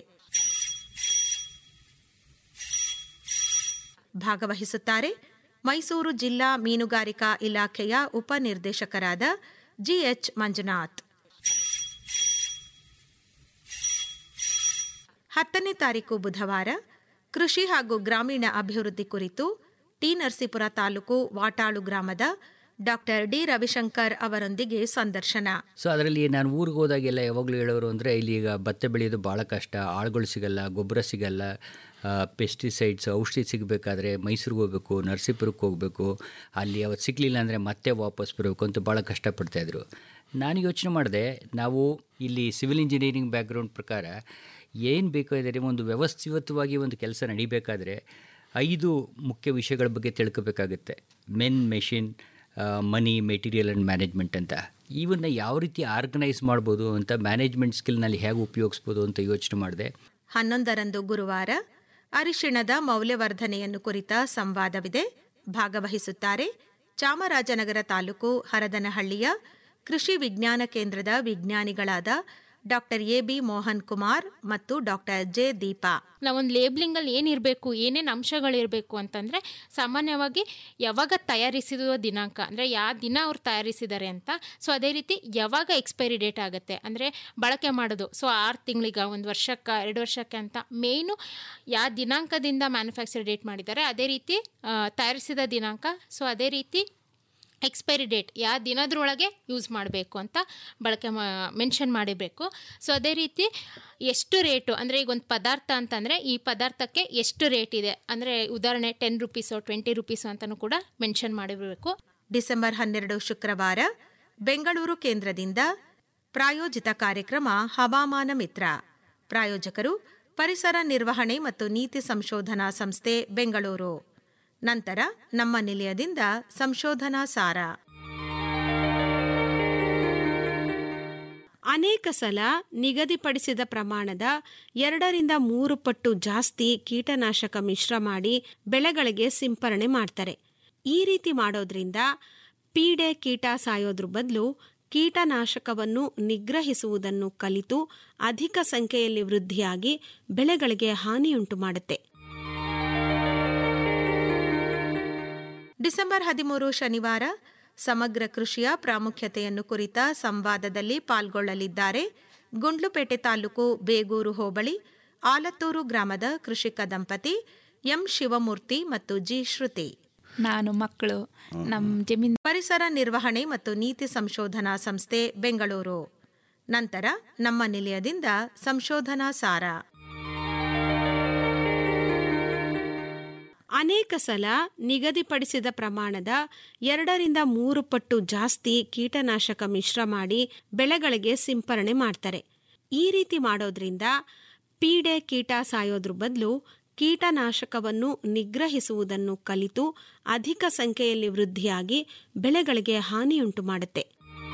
ಭಾಗವಹಿಸುತ್ತಾರೆ ಮೈಸೂರು ಜಿಲ್ಲಾ ಮೀನುಗಾರಿಕಾ ಇಲಾಖೆಯ ಉಪನಿರ್ದೇಶಕರಾದ ಜಿಎಚ್ ಮಂಜುನಾಥ್ ಹತ್ತನೇ ತಾರೀಕು ಬುಧವಾರ ಕೃಷಿ ಹಾಗೂ ಗ್ರಾಮೀಣ ಅಭಿವೃದ್ಧಿ ಕುರಿತು ಟಿ ನರಸೀಪುರ ತಾಲೂಕು ವಾಟಾಳು ಗ್ರಾಮದ ಡಾಕ್ಟರ್ ಡಿ ರವಿಶಂಕರ್ ಅವರೊಂದಿಗೆ ಸಂದರ್ಶನ ಸೊ ಅದರಲ್ಲಿ ನಾನು ಊರಿಗೆ ಹೋದಾಗೆಲ್ಲ ಯಾವಾಗಲೂ ಹೇಳೋರು ಅಂದರೆ ಇಲ್ಲಿ ಈಗ ಭತ್ತ ಬೆಳೆಯೋದು ಭಾಳ ಕಷ್ಟ ಆಳುಗಳು ಸಿಗಲ್ಲ ಗೊಬ್ಬರ ಸಿಗಲ್ಲ ಪೆಸ್ಟಿಸೈಡ್ಸ್ ಔಷಧಿ ಸಿಗಬೇಕಾದ್ರೆ ಮೈಸೂರಿಗೆ ಹೋಗ್ಬೇಕು ನರಸೀಪುರಕ್ಕೆ ಹೋಗಬೇಕು ಅಲ್ಲಿ ಅವತ್ತು ಸಿಗಲಿಲ್ಲ ಅಂದರೆ ಮತ್ತೆ ವಾಪಸ್ ಬರಬೇಕು ಅಂತ ಭಾಳ ಕಷ್ಟಪಡ್ತಾಯಿದ್ರು ನಾನು ಯೋಚನೆ ಮಾಡಿದೆ ನಾವು ಇಲ್ಲಿ ಸಿವಿಲ್ ಇಂಜಿನಿಯರಿಂಗ್ ಬ್ಯಾಕ್ಗ್ರೌಂಡ್ ಪ್ರಕಾರ ಏನು ಬೇಕೋ ಇದ್ದಾರೆ ಒಂದು ವ್ಯವಸ್ಥಿತವಾಗಿ ಒಂದು ಕೆಲಸ ನಡಿಬೇಕಾದ್ರೆ ಐದು ಮುಖ್ಯ ವಿಷಯಗಳ ಬಗ್ಗೆ ತಿಳ್ಕೊಬೇಕಾಗುತ್ತೆ men machine money material and management ಅಂತ ಇವನ್ನ ಯಾವ ರೀತಿ ಆರ್ಗನೈಸ್ ಮಾಡ್ಬೋದು ಅಂತ ಮ್ಯಾನೇಜ್ಮೆಂಟ್ ಸ್ಕಿಲ್ನಲ್ಲಿ ಹೇಗೆ ಉಪಯೋಗಿಸ್ಬೋದು ಅಂತ ಯೋಚನೆ ಮಾಡಿದೆ ಹನ್ನೊಂದರಂದು ಗುರುವಾರ ಅರಿಶಿಣದ ಮೌಲ್ಯವರ್ಧನೆಯನ್ನು ಕುರಿತ ಸಂವಾದವಿದೆ ಭಾಗವಹಿಸುತ್ತಾರೆ ಚಾಮರಾಜನಗರ ತಾಲೂಕು ಹರದನಹಳ್ಳಿಯ ಕೃಷಿ ವಿಜ್ಞಾನ ಕೇಂದ್ರದ ವಿಜ್ಞಾನಿಗಳಾದ doctor A B Mohan Kumar ಮತ್ತು ಡಾಕ್ಟರ್ ಜೆ ದೀಪಾ ನಾವೊಂದು ಲೇಬ್ಲಿಂಗಲ್ಲಿ ಏನಿರಬೇಕು ಏನೇನು ಅಂಶಗಳಿರಬೇಕು ಅಂತಂದರೆ ಸಾಮಾನ್ಯವಾಗಿ ಯಾವಾಗ ತಯಾರಿಸಿದ ದಿನಾಂಕ ಅಂದರೆ ಯಾವ ದಿನ ಅವ್ರು ತಯಾರಿಸಿದ್ದಾರೆ ಅಂತ ಸೊ ಅದೇ ರೀತಿ ಯಾವಾಗ ಎಕ್ಸ್ಪೈರಿ ಡೇಟ್ ಆಗುತ್ತೆ ಅಂದರೆ ಬಳಕೆ ಮಾಡೋದು ಸೊ ಆರು ತಿಂಗಳಿಗೆ ಒಂದು ವರ್ಷಕ್ಕೆ ಎರಡು ವರ್ಷಕ್ಕೆ ಅಂತ ಮೇಯ್ನು ಯಾವ ದಿನಾಂಕದಿಂದ ಮ್ಯಾನುಫ್ಯಾಕ್ಚರ್ ಡೇಟ್ ಮಾಡಿದ್ದಾರೆ ಅದೇ ರೀತಿ ಆ, ತಯಾರಿಸಿದ ದಿನಾಂಕ ಸೊ ಅದೇ ರೀತಿ ಎಕ್ಸ್ಪೈರಿ ಡೇಟ್ ಯಾವ ದಿನದ್ರೊಳಗೆ ಯೂಸ್ ಮಾಡಬೇಕು ಅಂತ ಬಳಕೆ ಮೆನ್ಷನ್ ಮಾಡಿರಬೇಕು ಸೊ ಅದೇ ರೀತಿ ಎಷ್ಟು ರೇಟು ಅಂದರೆ ಈಗ ಒಂದು ಪದಾರ್ಥ ಅಂತಂದರೆ ಈ ಪದಾರ್ಥಕ್ಕೆ ಎಷ್ಟು ರೇಟ್ ಇದೆ ಅಂದರೆ ಉದಾಹರಣೆ ಟೆನ್ ರುಪೀಸು ಟ್ವೆಂಟಿ ರುಪೀಸು ಅಂತಲೂ ಕೂಡ ಮೆನ್ಷನ್ ಮಾಡಿರಬೇಕು ಡಿಸೆಂಬರ್ ಹನ್ನೆರಡು ಶುಕ್ರವಾರ ಬೆಂಗಳೂರು ಕೇಂದ್ರದಿಂದ ಪ್ರಾಯೋಜಿತ ಕಾರ್ಯಕ್ರಮ ಹವಾಮಾನ ಮಿತ್ರ ಪ್ರಾಯೋಜಕರು ಪರಿಸರ ನಿರ್ವಹಣೆ ಮತ್ತು ನೀತಿ ಸಂಶೋಧನಾ ಸಂಸ್ಥೆ ಬೆಂಗಳೂರು ನಂತರ ನಮ್ಮ ನಿಲಯದಿಂದ ಸಂಶೋಧನಾ ಸಾರ ಅನೇಕ ಸಲ ನಿಗದಿಪಡಿಸಿದ ಪ್ರಮಾಣದ ಎರಡರಿಂದ ಮೂರು ಪಟ್ಟು ಜಾಸ್ತಿ ಕೀಟನಾಶಕ ಮಿಶ್ರ ಮಾಡಿ ಬೆಳೆಗಳಿಗೆ ಸಿಂಪರಣೆ ಮಾಡ್ತಾರೆ ಈ ರೀತಿ ಮಾಡೋದ್ರಿಂದ ಪೀಡೆ ಕೀಟ ಸಾಯೋದ್ರ ಬದಲು ಕೀಟನಾಶಕವನ್ನು ನಿಗ್ರಹಿಸುವುದನ್ನು ಕಲಿತು ಅಧಿಕ ಸಂಖ್ಯೆಯಲ್ಲಿ ವೃದ್ಧಿಯಾಗಿ ಬೆಳೆಗಳಿಗೆ ಹಾನಿಯುಂಟು ಮಾಡುತ್ತೆ ಡಿಸೆಂಬರ್ ಹದಿಮೂರು ಶನಿವಾರ ಸಮಗ್ರ ಕೃಷಿಯ ಪ್ರಾಮುಖ್ಯತೆಯನ್ನು ಕುರಿತ ಸಂವಾದದಲ್ಲಿ ಪಾಲ್ಗೊಳ್ಳಲಿದ್ದಾರೆ ಗುಂಡ್ಲುಪೇಟೆ ತಾಲೂಕು ಬೇಗೂರು ಹೋಬಳಿ ಆಲತ್ತೂರು ಗ್ರಾಮದ ಕೃಷಿಕ ದಂಪತಿ ಎಂ ಶಿವಮೂರ್ತಿ ಮತ್ತು ಜಿ ಶ್ರುತಿ ನಾನು ಮಕ್ಕಳು ನಮ್ಮ ಜಮೀನ್ ಪರಿಸರ ನಿರ್ವಹಣೆ ಮತ್ತು ನೀತಿ ಸಂಶೋಧನಾ ಸಂಸ್ಥೆ ಬೆಂಗಳೂರು ನಂತರ ನಮ್ಮ ನಿಲಯದಿಂದ ಸಂಶೋಧನಾ ಸಾರ ಅನೇಕ ಸಲ ನಿಗದಿಪಡಿಸಿದ ಪ್ರಮಾಣದ ಎರಡರಿಂದ ಮೂರು ಪಟ್ಟು ಜಾಸ್ತಿ ಕೀಟನಾಶಕ ಮಿಶ್ರ ಮಾಡಿ ಬೆಳೆಗಳಿಗೆ ಸಿಂಪರಣೆ ಮಾಡ್ತಾರೆ ಈ ರೀತಿ ಮಾಡೋದ್ರಿಂದ ಪೀಡೆ ಕೀಟ ಸಾಯೋದ್ರ ಬದಲು ಕೀಟನಾಶಕವನ್ನು ನಿಗ್ರಹಿಸುವುದನ್ನು ಕಲಿತು ಅಧಿಕ ಸಂಖ್ಯೆಯಲ್ಲಿ ವೃದ್ಧಿಯಾಗಿ ಬೆಳೆಗಳಿಗೆ ಹಾನಿಯುಂಟು ಮಾಡುತ್ತೆ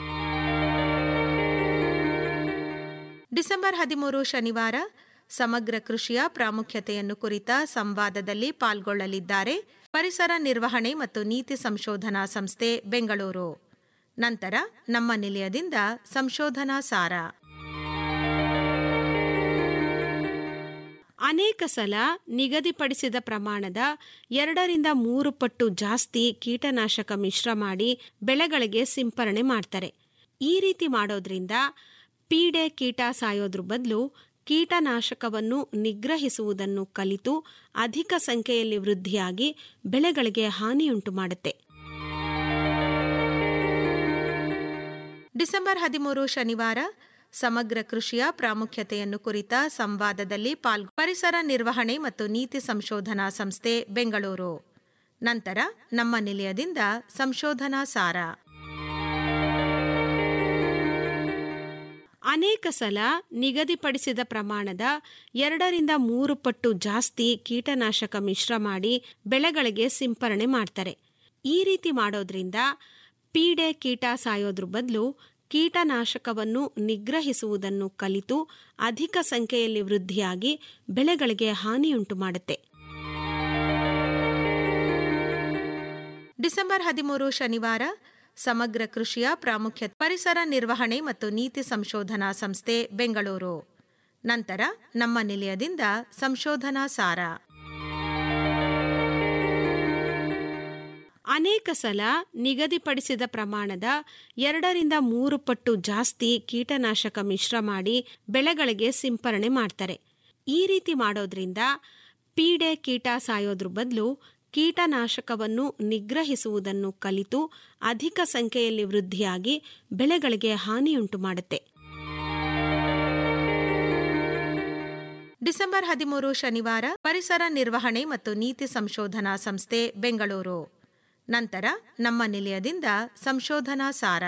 ಡಿಸೆಂಬರ್ ಹದಿಮೂರು ಶನಿವಾರ ಸಮಗ್ರ ಕೃಷಿಯ ಪ್ರಾಮುಖ್ಯತೆಯನ್ನು ಕುರಿತ ಸಂವಾದದಲ್ಲಿ ಪಾಲ್ಗೊಳ್ಳಲಿದ್ದಾರೆ ಪರಿಸರ ನಿರ್ವಹಣೆ ಮತ್ತು ನೀತಿ ಸಂಶೋಧನಾ ಸಂಸ್ಥೆ ಬೆಂಗಳೂರು ನಂತರ ನಮ್ಮ ನಿಲಯದಿಂದ ಸಂಶೋಧನಾ ಸಾರ ಅನೇಕ ಸಲ ನಿಗದಿಪಡಿಸಿದ ಪ್ರಮಾಣದ ಎರಡರಿಂದ ಮೂರು ಪಟ್ಟು ಜಾಸ್ತಿ ಕೀಟನಾಶಕ ಮಿಶ್ರ ಮಾಡಿ ಬೆಳೆಗಳಿಗೆ ಸಿಂಪರಣೆ ಮಾಡ್ತಾರೆ ಈ ರೀತಿ ಮಾಡೋದ್ರಿಂದ ಪೀಡೆ ಕೀಟ ಸಾಯೋದ್ರ ಬದಲು ಕೀಟನಾಶಕವನ್ನು ನಿಗ್ರಹಿಸುವುದನ್ನು ಕಲಿತು ಅಧಿಕ ಸಂಖ್ಯೆಯಲ್ಲಿ ವೃದ್ಧಿಯಾಗಿ ಬೆಳೆಗಳಿಗೆ ಹಾನಿಯುಂಟು ಮಾಡುತ್ತೆ ಡಿಸೆಂಬರ್ ಹದಿಮೂರು ಶನಿವಾರ ಸಮಗ್ರ ಕೃಷಿಯ ಪ್ರಾಮುಖ್ಯತೆಯನ್ನು ಕುರಿತ ಸಂವಾದದಲ್ಲಿ ಪಾಲ್ ಪರಿಸರ ನಿರ್ವಹಣೆ ಮತ್ತು ನೀತಿ ಸಂಶೋಧನಾ ಸಂಸ್ಥೆ ಬೆಂಗಳೂರು ನಂತರ ನಮ್ಮ ನಿಲಯದಿಂದ ಸಂಶೋಧನಾ ಸಾರ ಅನೇಕ ಸಲ ನಿಗದಿಪಡಿಸಿದ ಪ್ರಮಾಣದ ಎರಡರಿಂದ ಮೂರು ಪಟ್ಟು ಜಾಸ್ತಿ ಕೀಟನಾಶಕ ಮಿಶ್ರ ಮಾಡಿ ಬೆಳೆಗಳಿಗೆ ಸಿಂಪರಣೆ ಮಾಡ್ತಾರೆ ಈ ರೀತಿ ಮಾಡೋದ್ರಿಂದ ಪೀಡೆ ಕೀಟ ಸಾಯೋದ್ರ ಬದಲು ಕೀಟನಾಶಕವನ್ನು ನಿಗ್ರಹಿಸುವುದನ್ನು ಕಲಿತು ಅಧಿಕ ಸಂಖ್ಯೆಯಲ್ಲಿ ವೃದ್ಧಿಯಾಗಿ ಬೆಳೆಗಳಿಗೆ ಹಾನಿಯುಂಟು ಮಾಡುತ್ತೆ ಡಿಸೆಂಬರ್ ಹದಿಮೂರು ಶನಿವಾರ ಸಮಗ್ರ ಕೃಷಿಯ ಪ್ರಾಮುಖ್ಯತೆ ಪರಿಸರ ನಿರ್ವಹಣೆ ಮತ್ತು ನೀತಿ ಸಂಶೋಧನಾ ಸಂಸ್ಥೆ ಬೆಂಗಳೂರು ನಂತರ ನಮ್ಮ ನಿಲಯದಿಂದ ಸಂಶೋಧನಾ ಸಾರ ಅನೇಕ ಸಲ ನಿಗದಿಪಡಿಸಿದ ಪ್ರಮಾಣದ ಎರಡರಿಂದ ಮೂರು ಪಟ್ಟು ಜಾಸ್ತಿ ಕೀಟನಾಶಕ ಮಿಶ್ರ ಮಾಡಿ ಬೆಳೆಗಳಿಗೆ ಸಿಂಪರಣೆ ಮಾಡ್ತಾರೆ ಈ ರೀತಿ ಮಾಡೋದ್ರಿಂದ ಪೀಡೆ ಕೀಟ ಸಾಯೋದ್ರ ಬದಲು ಕೀಟನಾಶಕವನ್ನು ನಿಗ್ರಹಿಸುವುದನ್ನು ಕಲಿತು ಅಧಿಕ ಸಂಖ್ಯೆಯಲ್ಲಿ ವೃದ್ಧಿಯಾಗಿ ಬೆಳೆಗಳಿಗೆ ಹಾನಿಯುಂಟು ಮಾಡುತ್ತೆ ಡಿಸೆಂಬರ್ ಹದಿಮೂರು ಶನಿವಾರ ಪರಿಸರ ನಿರ್ವಹಣೆ ಮತ್ತು ನೀತಿ ಸಂಶೋಧನಾ ಸಂಸ್ಥೆ ಬೆಂಗಳೂರು ನಂತರ ನಮ್ಮ ನಿಲಯದಿಂದ ಸಂಶೋಧನಾ ಸಾರ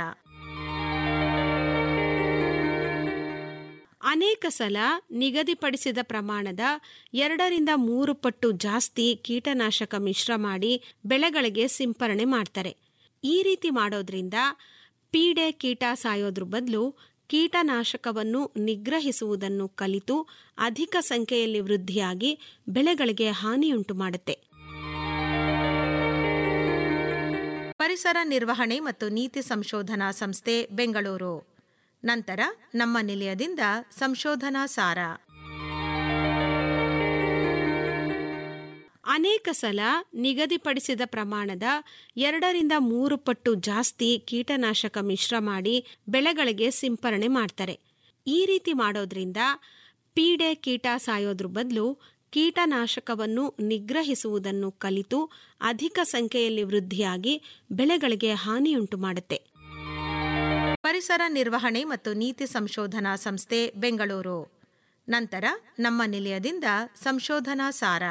ಅನೇಕ ಸಲ ನಿಗದಿಪಡಿಸಿದ ಪ್ರಮಾಣದ ಎರಡರಿಂದ ಮೂರು ಪಟ್ಟು ಜಾಸ್ತಿ ಕೀಟನಾಶಕ ಮಿಶ್ರ ಮಾಡಿ ಬೆಳೆಗಳಿಗೆ ಸಿಂಪರಣೆ ಮಾಡ್ತಾರೆ ಈ ರೀತಿ ಮಾಡೋದ್ರಿಂದ ಪೀಡೆ ಕೀಟ ಸಾಯೋದ್ರ ಬದಲು ಕೀಟನಾಶಕವನ್ನು ನಿಗ್ರಹಿಸುವುದನ್ನು ಕಲಿತು ಅಧಿಕ ಸಂಖ್ಯೆಯಲ್ಲಿ ವೃದ್ಧಿಯಾಗಿ ಬೆಳೆಗಳಿಗೆ ಹಾನಿಯುಂಟು ಮಾಡುತ್ತೆ ಪರಿಸರ ನಿರ್ವಹಣೆ ಮತ್ತು ನೀತಿ ಸಂಶೋಧನಾ ಸಂಸ್ಥೆ ಬೆಂಗಳೂರು ನಂತರ ನಮ್ಮ ನಿಲಯದಿಂದ ಸಂಶೋಧನಾ ಸಾರ ಅನೇಕ ಸಲ ನಿಗದಿಪಡಿಸಿದ ಪ್ರಮಾಣದ ಎರಡರಿಂದ ಮೂರು ಪಟ್ಟು ಜಾಸ್ತಿ ಕೀಟನಾಶಕ ಮಿಶ್ರ ಮಾಡಿ ಬೆಳೆಗಳಿಗೆ ಸಿಂಪರಣೆ ಮಾಡ್ತಾರೆ ಈ ರೀತಿ ಮಾಡೋದ್ರಿಂದ ಪೀಡೆ ಕೀಟ ಸಾಯೋದ್ರ ಬದಲು ಕೀಟನಾಶಕವನ್ನು ನಿಗ್ರಹಿಸುವುದನ್ನು ಕಲಿತು ಅಧಿಕ ಸಂಖ್ಯೆಯಲ್ಲಿ ವೃದ್ಧಿಯಾಗಿ ಬೆಳೆಗಳಿಗೆ ಹಾನಿಯುಂಟು ಮಾಡುತ್ತೆ ಪರಿಸರ ನಿರ್ವಹಣೆ ಮತ್ತು ನೀತಿ ಸಂಶೋಧನಾ ಸಂಸ್ಥೆ ಬೆಂಗಳೂರು ನಂತರ ನಮ್ಮ ನಿಲಯದಿಂದ ಸಂಶೋಧನಾ ಸಾರ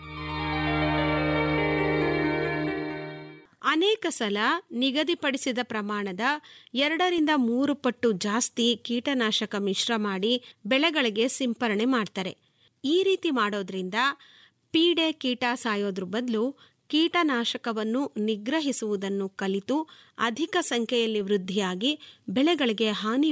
ಅನೇಕ ಸಲ ನಿಗದಿಪಡಿಸಿದ ಪ್ರಮಾಣದ ಎರಡರಿಂದ ಮೂರು ಪಟ್ಟು ಜಾಸ್ತಿ ಕೀಟನಾಶಕ ಮಿಶ್ರ ಮಾಡಿ ಬೆಳೆಗಳಿಗೆ ಸಿಂಪರಣೆ ಮಾಡ್ತಾರೆ ಈ ರೀತಿ ಮಾಡೋದ್ರಿಂದ ಪೀಡೆ ಕೀಟ ಸಾಯೋದ್ರ ಬದಲು ಕೀಟನಾಶಕವನ್ನು ನಿಗ್ರಹಿಸುವುದನ್ನು ಕಲಿತು ಅಧಿಕ ಸಂಖ್ಯೆಯಲ್ಲಿ ವೃದ್ಧಿಯಾಗಿ ಬೆಳೆಗಳಿಗೆ ಹಾನಿ